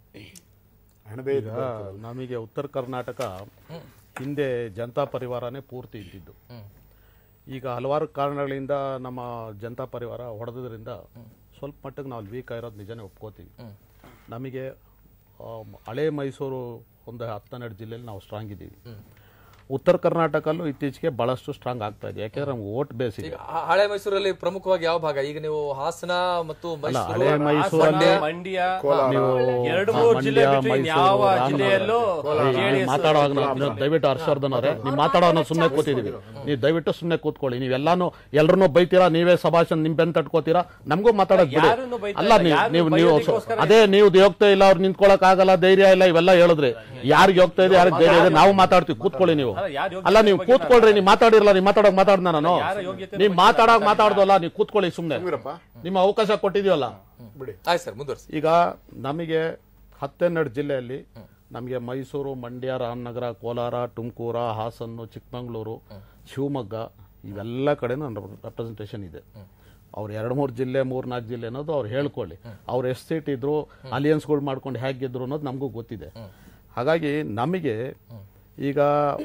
ಹಣದೇ ಈಗ ನಮಗೆ ಉತ್ತರ ಕರ್ನಾಟಕ ಹಿಂದೆ ಜನತಾ ಪರಿವಾರನೇ ಪೂರ್ತಿ ಇದ್ದಿದ್ದು ಈಗ ಹಲವಾರು ಕಾರಣಗಳಿಂದ ನಮ್ಮ ಜನತಾ ಪರಿವಾರ ಹೊಡೆದ್ರಿಂದ ಸ್ವಲ್ಪ ಮಟ್ಟಿಗೆ ನಾವು ವೀಕ್ ಆಗಿರೋದು ನಿಜನೇ ಒಪ್ಕೋತೀವಿ ನಮಗೆ ಆ, ಹಳೆ ಮೈಸೂರು ಒಂದು ಹತ್ತನ್ನೆರಡು ಜಿಲ್ಲೆಯಲ್ಲಿ ನಾವು ಸ್ಟ್ರಾಂಗ್ ಇದ್ದೀವಿ ಉತ್ತರ ಕರ್ನಾಟಕಲ್ಲೂ ಇತ್ತೀಚೆಗೆ ಬಹಳಷ್ಟು ಸ್ಟ್ರಾಂಗ್ ಆಗ್ತಾ ಇದೆ ಯಾಕೆಂದ್ರೆ ನಮ್ಗೆ ಓಟ್ ಬೇಸ್ ಇದೆ ಈಗ ಹ- ಹಳೆ ಮೈಸೂರಲ್ಲಿ ಪ್ರಮುಖವಾಗಿ ಯಾವ ಭಾಗ ಈಗ ನೀವು ಹಾಸನ ಮತ್ತು ಅಲ್ಲ ಮೈಸೂರು ಹಳೆ ಮೈಸೂರಲ್ಲಿ ಮಂಡ್ಯ ನೀವು ಎರಡು ಮೂರು ಜಿಲ್ಲೆ ಮಂಡ್ಯ, ಬಿಟ್ಟು ಮೈಸೂರು, ಯಾವ ರಾಮನಗರ. ಜಿಲ್ಲೆಯಲ್ಲೂ ನೀವು ಮಾತಾಡುವಾಗ ನಾವು- ನೀವು ದಯವಿಟ್ಟು ಹರ್ಷವರ್ಧನ್ ಅವರೇ ನೀವು ಮಾತಾಡೋಣ ಸುಮ್ಮನೆ ಕೂತಿದೀವಿ ನೀವು ದಯವಿಟ್ಟು ಸುಮ್ಮನೆ ಕೂತ್ಕೊಳ್ಳಿ ನೀವು ಎಲ್ಲಾನು ಎಲ್ರನ್ನೂ ಬೈತೀರಾ ನೀವೇ ಸಭಾಷಣ ನಿಮ್ ಬೆನ್ ತಟ್ಕೋತೀರಾ ನಮಗೂ ಮಾತಾಡಕ್ ಬಿಡಿ ಯಾರನ್ನೂ ಬೈತಾ ಅಲ್ಲ ಇಲ್ಲ, ನೀವು ಯಾರನ್ನೂ ನೀವು ನೀವು ಬೈಯೋದಕ್ಕೋಸ್ಕರ ಅದೇ ನೀವು ಹೋಗ್ತಾ ಇಲ್ಲ ಅವ್ರು ನಿಂತ್ಕೊಳಕ್ ಆಗಲ್ಲ ಧೈರ್ಯ ಇಲ್ಲ ಇವೆಲ್ಲ ಹೇಳಿದ್ರಿ ಯಾರಿಗೆ ಹೋಗ್ತಾ ಇದೆ ಯಾರಿಗೆ ಧೈರ್ಯ ಇದೆ ನಾವು ಮಾತಾಡ್ತೀವಿ ಕೂತ್ಕೊಳ್ಳಿ ನೀವು ಅಲ್ಲ, ಯಾರ್ ಯೋಗ್ಯತೆ ಅಲ್ಲ ನೀವು ಬಗ್ಗೆ ಕೂತ್ಕೊಳ್ರಿ ನೀವು ಮಾತಾಡಿರಲ್ಲ ನೀವು ಮಾತಾಡೋಕ್ ಮಾತಾಡ್ದ ನಾನು ಯಾರ ಯೋಗ್ಯತೆ ನೀವು ಬಗ್ಗೆ ಮಾತಾಡಕ್ ಮಾತಾಡ್ದಲ್ಲ ನೀವು ಕೂತ್ಕೊಳ್ಳಿ ಸುಮ್ನೆ ಸುಮ್ನಿರಪ್ಪ. ನಿಮ್ಮ ಅವಕಾಶ ಕೊಟ್ಟಿದೀವಲ್ಲ ಬಿಡಿ ಆಯ್ತು ಸರ್ ಮುಂದುವರಿಸಿ ಈಗ ನಮಗೆ ಹತ್ತೆರಡು ಜಿಲ್ಲೆಯಲ್ಲಿ ನಮಗೆ ಮೈಸೂರು ಮಂಡ್ಯ ರಾಮನಗರ ಕೋಲಾರ ತುಮಕೂರ ಹಾಸನ್ನು ಚಿಕ್ಕಮಗಳೂರು ಶಿವಮೊಗ್ಗ ಇವೆಲ್ಲ ಕಡೆನೂ ರೆಪ್ರೆಸೆಂಟೇಷನ್ ಇದೆ ಅವ್ರು ಎರಡು ಮೂರು ಜಿಲ್ಲೆ ಮೂರು ನಾಲ್ಕು ಜಿಲ್ಲೆ ಅನ್ನೋದು ಅವ್ರು ಹೇಳ್ಕೊಳ್ಳಿ ಅವ್ರು ಎಷ್ಟು ಸೀಟ್ ಇದ್ರು ಅಲಿಯನ್ಸ್ಗಳು ಮಾಡ್ಕೊಂಡು ಹೇಗಿದ್ರು ಅನ್ನೋದು ನಮಗೂ ಗೊತ್ತಿದೆ ಹಾಗಾಗಿ ನಮಗೆ ಈಗ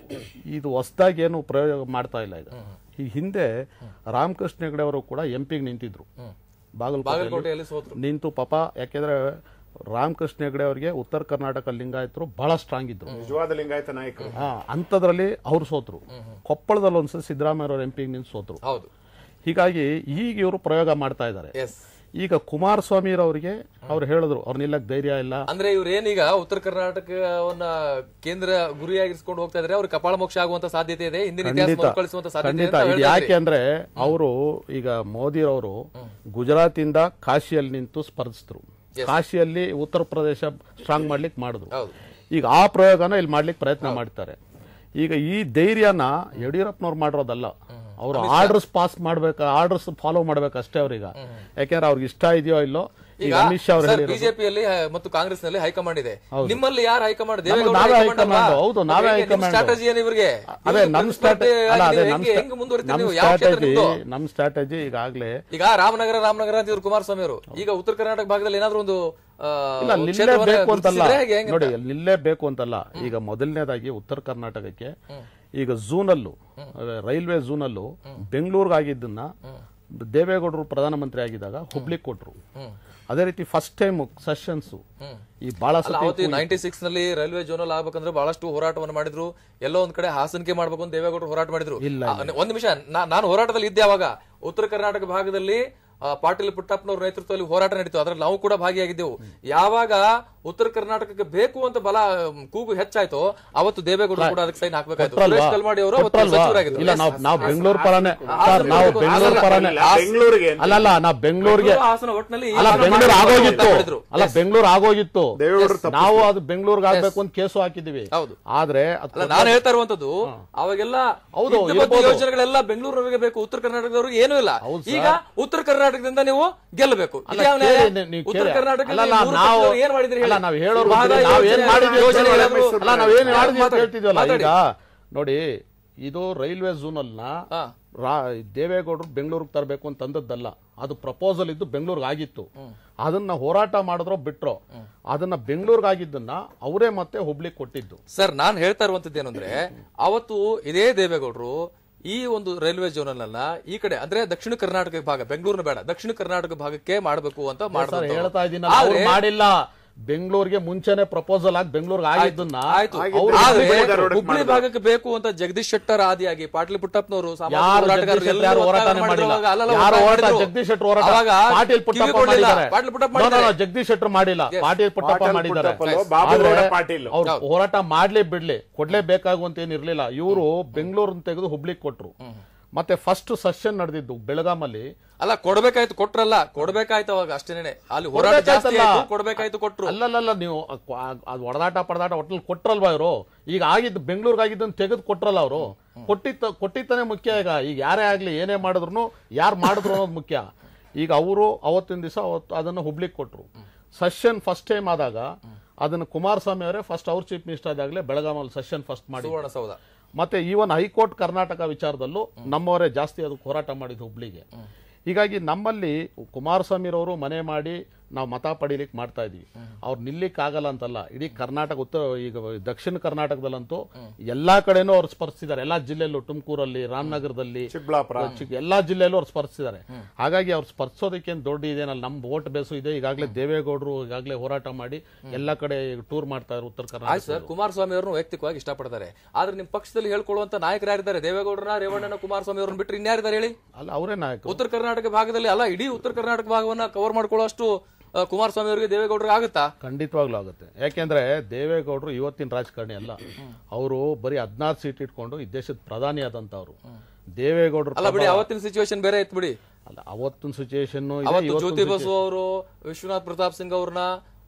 ಇದು ಹೊಸದಾಗಿ ಏನು ಪ್ರಯೋಗ ಮಾಡ್ತಾ ಇಲ್ಲ ಈಗ ಈ ಹಿಂದೆ ರಾಮಕೃಷ್ಣ ಹೆಗಡೆ ಅವರು ಕೂಡ ಎಂ ಪಿಗೆ ನಿಂತಿದ್ರು ಬಾಗಲಕೋಟೆ ಬಾಗಲಕೋಟೆಯಲ್ಲಿ ಸೋತ್ರು ನಿಂತು ಪಾಪ ಯಾಕೆಂದ್ರೆ ರಾಮಕೃಷ್ಣ ಹೆಗಡೆ ಅವರಿಗೆ ಉತ್ತರ ಕರ್ನಾಟಕ ಲಿಂಗಾಯತರು ಬಹಳ ಸ್ಟ್ರಾಂಗ್ ಇದ್ರು ನಿಜವಾದ ಲಿಂಗಾಯತ ನಾಯಕರು ಆ, ಅಂಥದ್ರಲ್ಲಿ ಅವ್ರು ಸೋತ್ರು ಕೊಪ್ಪಳದಲ್ಲಿ ಒಂದ್ಸಲ ಸಿದ್ದರಾಮಯ್ಯ ಅವ್ರ ಎಂ ಪಿ ನಿಂತು ಸೋತ್ರು ಹೌದು ಹೀಗಾಗಿ ಈಗ ಇವರು ಪ್ರಯೋಗ ಮಾಡ್ತಾ ಇದ್ದಾರೆ ಎಸ್ ಈಗ ಕುಮಾರಸ್ವಾಮಿ ಅವರಿಗೆ ಅವ್ರು ಹೇಳಿದ್ರು ಅವ್ರು ನಿಲ್ಲಕ್ ಧೈರ್ಯ ಇಲ್ಲ ಅಂದ್ರೆ ಇವ್ರು ಏನೀಗ ಉತ್ತರ ಕರ್ನಾಟಕವನ್ನ ಕೇಂದ್ರ ಗುರಿಯಾಗಿರಿಸಿಕೊಂಡು ಹೋಗ್ತಾ ಇದ್ರೆ ಅವ್ರ ಕಪಾಳ ಮೋಕ್ಷ ಆಗುವಂತ ಸಾಧ್ಯತೆ ಇದೆ ಹಿಂದಿನ ಇತಿಹಾಸ ಖಂಡಿತ ಮರುಕಳಿಸುವಂತ ಸಾಧ್ಯತೆ ಇದೆ ಖಂಡಿತ ಅಂತ ಇದು ಹೇಳ್ತಾ ಯಾಕೆ ಇದ್ರಿ. ಅಂದ್ರೆ ಅವರು ಈಗ ಮೋದಿ ಅವರು ಗುಜರಾತಿಂದ ಕಾಶಿಯಲ್ಲಿ ನಿಂತು ಸ್ಪರ್ಧಿಸಿದ್ರು ಕಾಶಿಯಲ್ಲಿ ಉತ್ತರ ಪ್ರದೇಶ ಸ್ಟ್ರಾಂಗ್ ಮಾಡ್ಲಿಕ್ಕೆ ಮಾಡಿದ್ರು ಹೌದು. ಈಗ ಆ ಪ್ರಯೋಗನ ಇಲ್ಲಿ ಮಾಡ್ಲಿಕ್ಕೆ ಪ್ರಯತ್ನ ಮಾಡ್ತಾರೆ ಈಗ ಈ ಧೈರ್ಯನ ಯಡಿಯೂರಪ್ಪನವ್ರು ಮಾಡಿರೋದಲ್ಲ ಅವರು ಆರ್ಡರ್ಸ್ ಪಾಸ್ ಮಾಡ್ಬೇಕು ಆರ್ಡರ್ಸ್ ಫಾಲೋ ಮಾಡ್ಬೇಕು ಅಷ್ಟೇ ಅವ್ರೀಗ ಯಾಕೆಂದ್ರೆ ಅವ್ರಿಗೆ ಇಷ್ಟ ಇದೆಯೋ ಇಲ್ಲೋ ಈಗ ಈಗ ಅಮಿತ್ ಶಾ ಅವ್ರು ಸರ್ ಹೇಳಿರೋದು ಬಿಜೆಪಿಯಲ್ಲಿ ಮತ್ತು ಕಾಂಗ್ರೆಸ್ ನಲ್ಲಿ ಹೈಕಮಾಂಡ್ ಇದೆ ನಿಮ್ಮಲ್ಲಿ ಯಾರು ಹೈಕಮಾಂಡ್ ನಮ್ಗೆ ನಾವೇ ಹೈಕಮಾಂಡ್, ಹೌದು, ನಾವೇ ಹೈಕಮಾಂಡ್. ಸ್ಟ್ರಾಟಜಿ ಏನು ಇವ್ರಿಗೆ ಅದೇ ಇವ್ರು ನಮ್ ಪ್ರತಿಸ್ಪರ್ಧೆ ಸ್ಟ್ರಾಟಜಿ ಅಲ್ಲ ಆಗಿ ಅದೇ ನೀವು ನಮ್ ಹೆಂಗೆ- ಹೆಂಗೆ ಮುಂದುವರಿತೀರಿ ನಮ್ ನೀವು ಯಾವ ಕ್ಷೇತ್ರ ಸ್ಟ್ರಾಟಜಿ ನಿಮ್ದು? ನಮ್ ಸ್ಟ್ರಾಟಜಿ ಈಗಾಗಲೇ ಈಗ ರಾಮನಗರ ರಾಮನಗರ ಅಂತ ಇವ್ರು ಕುಮಾರಸ್ವಾಮಿ ಅವರು ಈಗ ಉತ್ತರ ಕರ್ನಾಟಕ ಭಾಗದಲ್ಲಿ ಏನಾದ್ರೂ ಒಂದು ಆ, ಇಲ್ಲ ಒಂದು ನಿಲ್ಲೇಬೇಕು ಕ್ಷೇತ್ರವನ್ನ ಅಂತಲ್ಲ ಗುರುತಿಸಿದ್ರೆ ಹೇಗೆ ಹೆಂಗೆ ನೋಡಿ ನಿಲ್ಲೇಬೇಕು ಅಂತಲ್ಲ ಈಗ ಮೊದಲನೇದಾಗಿ ಉತ್ತರ ಕರ್ನಾಟಕಕ್ಕೆ ಈಗ ಝೂನಲ್ಲೂ ರೈಲ್ವೆ ಝೂನಲ್ಲೂ ಬೆಂಗಳೂರಿಗಾಗಿದ್ದನ್ನ ದೇವೇಗೌಡರು ಪ್ರಧಾನಮಂತ್ರಿ ಆಗಿದ್ದಾಗ ಹುಬ್ಳಿಗೆ ಕೊಟ್ರು ಅದೇ ರೀತಿ ಫಸ್ಟ್ ಟೈಮ್ ಸೆಷನ್ಸ್ ಈ ಬಹಳ ಅಲ್ಲ ಸತಿ ಅವತ್ತು ನೈನ್ಟಿ ಸಿಕ್ಸ್ ನಲ್ಲಿ ರೈಲ್ವೆ ಜೋನಲ್ ಆಗ್ಬೇಕಂದ್ರೆ ಬಹಳಷ್ಟು ಹೋರಾಟವನ್ನು ಮಾಡಿದ್ರು ಎಲ್ಲೋ ಒಂದ್ ಕಡೆ ಹಾಸನಿಕೆ ಮಾಡ್ಬೇಕು ಅಂತ ದೇವೇಗೌಡರು ಹೋರಾಟ ಮಾಡಿದ್ರು ಆ, ಒಂದ್ ನಿಮಿಷ ನಾ- ನಾನು ಹೋರಾಟದಲ್ಲಿ ಇದ್ದೆ ಅವಾಗ ಉತ್ತರ ಕರ್ನಾಟಕ ಭಾಗದಲ್ಲಿ ಆ, ಪಾಟೀಲ್ ಪುಟ್ಟಪ್ಪನವ್ರ ನೇತೃತ್ವದಲ್ಲಿ ಹೋರಾಟ ನಡೀತು ಅದ್ರಲ್ಲಿ ನಾವು ಕೂಡ ಭಾಗಿಯಾಗಿದ್ದೆವು ಯಾವಾಗ ಉತ್ತರ ಕರ್ನಾಟಕಕ್ಕೆ ಬೇಕು ಅಂತ ಬಲ ಮ್, ಕೂಗು ಹೆಚ್ಚಾಯ್ತು ಅವತ್ತು ದೇವೇಗೌಡರು ಕೂಡ ಅದಕ್ಕೆ ಸೈನ್ ಹಾಕ್ಬೇಕಾಯ್ತು ಕೊಟ್ರಲ್ವಾ? ಸುರೇಶ್ ಕಲ್ಮಾಡಿ ಅವರು ಅವತ್ತು ಕೊಟ್ರಲ್ವಾ? ಸಚಿವರಾಗಿದ್ರು ಇಲ್ಲ ನಾವು ನಾವು ಬೆಂಗಳೂರು ಪರನೇ ಹಾಸನ ಸರ್ ನಾವು ಬೇಕು, ಬೆಂಗಳೂರು ಹಾಸನ ಪರನೇ ಇಲ್ಲ, ಬೆಂಗಳೂರಿಗೆ ಅಂತ. ಅಲ್ಲ ಅಲ್ಲ ನಾವು ಬೆಂಗಳೂರಿಗೆ ಬೆಂಗಳೂರು, ಹಾಸನ ಒಟ್ಟಿನಲ್ಲಿ ಈ ಅಲ್ಲ ಭಾಗ ಬೆಂಗಳೂರು ಮಾಡಿ ಆಗೋಗಿತ್ತು ಮಾಡಿದ್ರು. ಅಲ್ಲ ಬೆಂಗಳೂರು ಆಗೋಗಿತ್ತು ದೇವೇಗೌಡರು ತಪ್ಪಿಸ್ರು. ನಾವು ಅದು ಬೆಂಗಳೂರಿಗೆ ಆಗ್ಬೇಕು ಅಂತ ಕೇಸು ಹಾಕಿದೀವಿ ಹೌದು. ಆದ್ರೆ ಅದ್ ಅಲ್ಲ ನಾನು ಹೇಳ್ತಾ ಇರುವಂತದ್ದು ಅವಾಗೆಲ್ಲ ಹೌದು, ಇದ್ದ ಬಗ್ಗೆ ಇರ್ಬೋದು. ಯೋಜನೆಗಳೆಲ್ಲ ಬೆಂಗಳೂರವರಿಗೆ ಬೇಕು ಉತ್ತರ ಕರ್ನಾಟಕದವ್ರಿಗೆ ಏನೂ ಇಲ್ಲ ಹೌದು ಈಗ ಉತ್ತರ ಕರ್ನಾಟಕದಿಂದ ನೀವು ಗೆಲ್ಲಬೇಕು ಅಲ್ಲ, ಇದ್ಯಾವ ನ್ಯಾಯ? ಕೇಳಿ, ನೀವು ಉತ್ತರ ಕೇಳಿ. ಕರ್ನಾಟಕದಲ್ಲಿ ಅಲ್ಲ, ಮೂರು ನಾವು- ಪಕ್ಷದವ್ರು ಏನ್ ಮಾಡಿದ್ರಿ ಅಲ್ಲ, ಹೇಳಿ? ನಾವು ಹೇಳೋರು ಈ ಭಾಗ ಬಂದ್ರೆ ನಾವು ಏನ್ ಯೋಜನೆ- ಮಾಡಿದ್ವಿ ಅಂತ ಯೋಜನೆ ಹೇಳೋರು- ಏನಾದ್ರು- ಅಲ್ಲ ನಾವು ಏನ್ ಮಾಡಿದ್ವಿ ಅಂತ ಮಾತಾಡಿ. ಹೇಳ್ತಿದ್ವಲ್ಲ ಮಾತಾಡಿ. ಈಗ ನೋಡಿ ಇದು ರೈಲ್ವೆ ಝೋನಲ್ನ ಹಾ. ರಾ ದೇವೇಗೌಡರು ಬೆಂಗಳೂರಿಗೆ ತರಬೇಕು ಅಂತ ಅಂದದ್ದಲ್ಲ ಅದು ಪ್ರಪೋಸಲ್ ಇದ್ದು ಬೆಂಗಳೂರಿಗೆ ಆಗಿತ್ತು ಅದನ್ನ ಹೋರಾಟ ಮಾಡಿದ್ರೋ ಬಿಟ್ರೋ ಅದನ್ನ ಬೆಂಗಳೂರಿಗೆ ಆಗಿದ್ದನ್ನ ಅವರೇ ಮತ್ತೆ ಹುಬ್ಳಿಗೆ ಕೊಟ್ಟಿದ್ದು ಸರ್ ನಾನು ಹೇಳ್ತಾ ಇರುವಂತದ್ದು ಏನಂದ್ರೆ ಅವತ್ತು ಇದೇ ದೇವೇಗೌಡರು ಈ ಒಂದು ರೈಲ್ವೆ ಝೋನಲ್ ಅನ್ನ ಈ ಕಡೆ ಅಂದ್ರೆ ದಕ್ಷಿಣ ಕರ್ನಾಟಕ ಭಾಗ ಬೆಂಗಳೂರಿನ ಬೇಡ ದಕ್ಷಿಣ ಕರ್ನಾಟಕ ಭಾಗಕ್ಕೆ ಮಾಡಬೇಕು ಅಂತ ಸರ್ ಮಾಡಿದ್ರು ಹೇಳ್ತಾ ಇದ್ದೀನಲ್ಲ ಅವ್ರು ಮಾಡಿಲ್ಲ ಬೆಂಗಳೂರಿಗೆ ಮುಂಚೆನೆ ಪ್ರಪೋಸಲ್ ಆಗಿ ಬೆಂಗಳೂರಿಗೆ ಆಗಿದ್ದನ್ನ ಆಯ್ತು ಅವ್ರು ಆದ್ರೆ ಹುಬ್ಳಿ ರೋಡ್ಗೆ ಹುಬ್ಳಿ ಮಾಡಿದ್ರು. ಭಾಗಕ್ಕೆ ಬೇಕು ಅಂತ ಜಗದೀಶ್ ಶೆಟ್ಟರ್ ಆದಿಯಾಗಿ ಪಾಟೀಲ್ ಪುಟ್ಟಪ್ಪನವರು ಸಾಮಾಜಿಕ ಯಾರು ಹೋರಾಟಗಾರರು ಜಗದೀಶ್ ಶೆಟ್ಟರ್ ಎಲ್ಲರೂ ಯಾರು ಹೋರಾಟನೇ ಒತ್ತಾಯ ಮಾಡಿಲ್ಲ ಮಾಡಿದ್ರು. ಅಲ್ಲಲ್ಲ, ಯಾರು ಒತ್ತಾಯ ಹೋರಾಟ ಮಾಡಿದ್ರು. ಜಗದೀಶ್ ಶೆಟ್ಟರ್ ಹೋರಾಟ ಅವಾಗ ಪಾಟೀಲ್ ಕಿವಿ ಪುಟ್ಟಪ್ಪ ಕೊಡ್ಲಿಲ್ಲ. ಮಾಡಿದ್ದಾರೆ Patil Puttappa No, no, no, ಮಾಡಿದ್ದಾರೆ. ಜಗದೀಶ್ ಶೆಟ್ಟರ್ ಮಾಡಿಲ್ಲ ಪಾಟೀಲ್ ಪುಟ್ಟಪ್ಪ ಪಾಟೀಲ್ ಮಾಡಿದ್ದಾರೆ ಪುಟ್ಟಪ್ಪಲ್ಲೋ, ಬಾಬುಗೌಡ ಪಾಟೀಲ್. ಅವ್ರು ಹೋರಾಟ ಮಾಡ್ಲಿ ಬಿಡ್ಲಿ ಕೊಡ್ಲೇಬೇಕಾಗುವಂತ ಏನಿರ್ಲಿಲ್ಲ ಇವರು ಬೆಂಗಳೂರನ್ನ ತೆಗೆದು ಹುಬ್ಳಿಗೆ ಕೊಟ್ರು ಮತ್ತೆ ಫಸ್ಟ್ ಸೆಷನ್ ನಡೆದಿದ್ದು ಬೆಳಗಾಮಲ್ಲಿ ಅಲ್ಲ ಕೊಡ್ಬೇಕಾಯ್ತು ಕೊಟ್ರಲ್ಲ ಕೊಡ್ಬೇಕಾಯ್ತು ಅವಾಗ ಅಷ್ಟೇನೆ ಅಲ್ಲಿ ಹೋರಾಟ ಜಾಸ್ತಿ ಕೊಡ್ಬೇಕಾಯ್ತಲ್ಲ. ಆಯ್ತು ಕೊಡ್ಬೇಕಾಯ್ತು ಕೊಟ್ರು ಅಲ್ಲಲ್ಲ ನೀವು ಅದು ಹೊಡೆದಾಟ ಪಡೆದಾಟ ಒಟ್ಟಲ್ಲಿ ಕೊಟ್ರಲ್ವಾ ಇವರು ಈಗ ಆಗಿದ್ದು ಬೆಂಗಳೂರಿಗೆ ಆಗಿದ್ದನ್ನು ತೆಗೆದು ಕೊಟ್ರಲ್ಲ ಅವರು ಕೊಟ್ಟಿತ್ತ ಕೊಟ್ಟಿತ್ತಾನೆ ಮುಖ್ಯ ಈಗ ಈಗ ಯಾರೇ ಆಗ್ಲಿ ಏನೇ ಮಾಡಿದ್ರು ಯಾರು ಮಾಡಿದ್ರು ಅನ್ನೋದು ಮುಖ್ಯ ಈಗ ಅವರು ಅವತ್ತಿನ ದಿವಸ ಅವತ್ತು ಅದನ್ನು ಹುಬ್ಳಿಗೆ ಕೊಟ್ರು ಸೆಷನ್ ಫಸ್ಟ್ ಟೈಮ್ ಆದಾಗ ಅದನ್ನು ಕುಮಾರಸ್ವಾಮಿ ಅವರೇ ಫಸ್ಟ್ ಅವ್ರ ಚೀಫ್ ಮಿನಿಸ್ಟರ್ ಆದಾಗಲೇ ಬೆಳಗಾಮಲ್ಲಿ ಸೆಷನ್ ಫಸ್ಟ್ ಮಾಡಿ ಸುವರ್ಣಸೌಧ ಮತ್ತೆ ಈವನ್ ಹೈಕೋರ್ಟ್ ಕರ್ನಾಟಕ ವಿಚಾರದಲ್ಲೂ ನಮ್ಮವರೇ ಜಾಸ್ತಿ ಅದಕ್ಕೆ ಹೋರಾಟ ಮಾಡಿದ್ದು ಹುಬ್ಳಿಗೆ ಹೀಗಾಗಿ ನಮ್ಮಲ್ಲಿ ಕುಮಾರಸ್ವಾಮಿರವರು ಮನೆ ಮಾಡಿ ನಾವು ಮತ ಪಡೀಲಿಕ್ಕೆ ಮಾಡ್ತಾ ಇದೀವಿ ಅವ್ರು ನಿಲ್ಲಿಕ್ ಆಗಲ್ಲ ಅಂತಲ್ಲ ಇಡೀ ಕರ್ನಾಟಕ ಉತ್ತರ ಈಗ ದಕ್ಷಿಣ ಕರ್ನಾಟಕದಲ್ಲಂತೂ ಎಲ್ಲಾ ಕಡೆನೂ ಅವ್ರು ಸ್ಪರ್ಶಿಸಿದ್ದಾರೆ ಎಲ್ಲಾ ಜಿಲ್ಲೆಯಲ್ಲೂ ತುಮಕೂರಲ್ಲಿ ರಾಮನಗರದಲ್ಲಿ ಚಿಕ್ಕಬಳ್ಳಾಪುರ ಚಿಕ್ಕ ಎಲ್ಲಾ ಜಿಲ್ಲೆಯಲ್ಲೂ ಅವ್ರು ಸ್ಪರ್ಶಿಸಿದ್ದಾರೆ ಹಾಗಾಗಿ ಅವ್ರು ಸ್ಪರ್ಶೋದಕ್ಕೆ ದೊಡ್ಡ ಇದೇನಲ್ಲ ನಮ್ ವೋಟ್ ಬೇಸು ಇದೆ ಈಗಾಗಲೇ ದೇವೇಗೌಡರು ಈಗಾಗಲೇ ಹೋರಾಟ ಮಾಡಿ ಎಲ್ಲಾ ಕಡೆ ಟೂರ್ ಮಾಡ್ತಾ ಇದ್ದಾರೆ ಉತ್ತರ ಆಯ್ತು ಕರ್ನಾಟಕ ಸರ್ ಕುಮಾರಸ್ವಾಮಿ ಅವರನ್ನು ವೈಯಕ್ತಿಕವಾಗಿ ಇಷ್ಟಪಡ್ತಾರೆ ಆದ್ರೆ ನಿಮ್ ಪಕ್ಷದಲ್ಲಿ ಹೇಳ್ಕೊಳ್ಳುವಂತ ನಾಯಕರು ಯಾರಿದ್ದಾರೆ ದೇವೇಗೌಡರನ್ನ ರೇವಣ್ಣನ ಕುಮಾರಸ್ವಾಮಿ ಅವ್ರನ್ನ ಬಿಟ್ಟರೆ ಇನ್ಯಾರಿದ್ದಾರೆ ಹೇಳಿ ಅಲ್ಲ ಅವರೇ ನಾಯಕರು ಉತ್ತರ ಕರ್ನಾಟಕ ಭಾಗದಲ್ಲಿ ಅಲ್ಲ ಇಡೀ ಉತ್ತರ ಕರ್ನಾಟಕ ಭಾಗವನ್ನ ಕವರ್ ಮಾಡ್ಕೊಳ್ಳೋಷ್ಟು ಆ, ಕುಮಾರಸ್ವಾಮಿ ಅವರಿಗೆ ದೇವೇಗೌಡರಿಗೆ ಆಗುತ್ತಾ ಖಂಡಿತವಾಗ್ಲೂ ಆಗುತ್ತೆ ಯಾಕೆಂದ್ರೆ ದೇವೇಗೌಡರು ಇವತ್ತಿನ ರಾಜಕಾರಣಿ ಅಲ್ಲ ಅವರು ಬರೀ ಹದಿನಾರು ಸೀಟ್ ಇಟ್ಕೊಂಡು ಈ ದೇಶದ ಪ್ರಧಾನಿ ಆದಂತವ್ರು ದೇವೇಗೌಡರು ಅಲ್ಲ ಬಿಡಿ ಅವತ್ತಿನ ಸಿಚುವೇಶನ್ ಬೇರೆ ಇತ್ತು ಬಿಡಿ ಅಲ್ಲ ಅವತ್ತಿನ ಸಿಚುಯೇಷನ್ ಅವತ್ತು ಜ್ಯೋತಿ ಬಸು ಅವರು ವಿಶ್ವನಾಥ್ ಪ್ರತಾಪ್ ಸಿಂಗ್ ಅವ್ರನ್ನ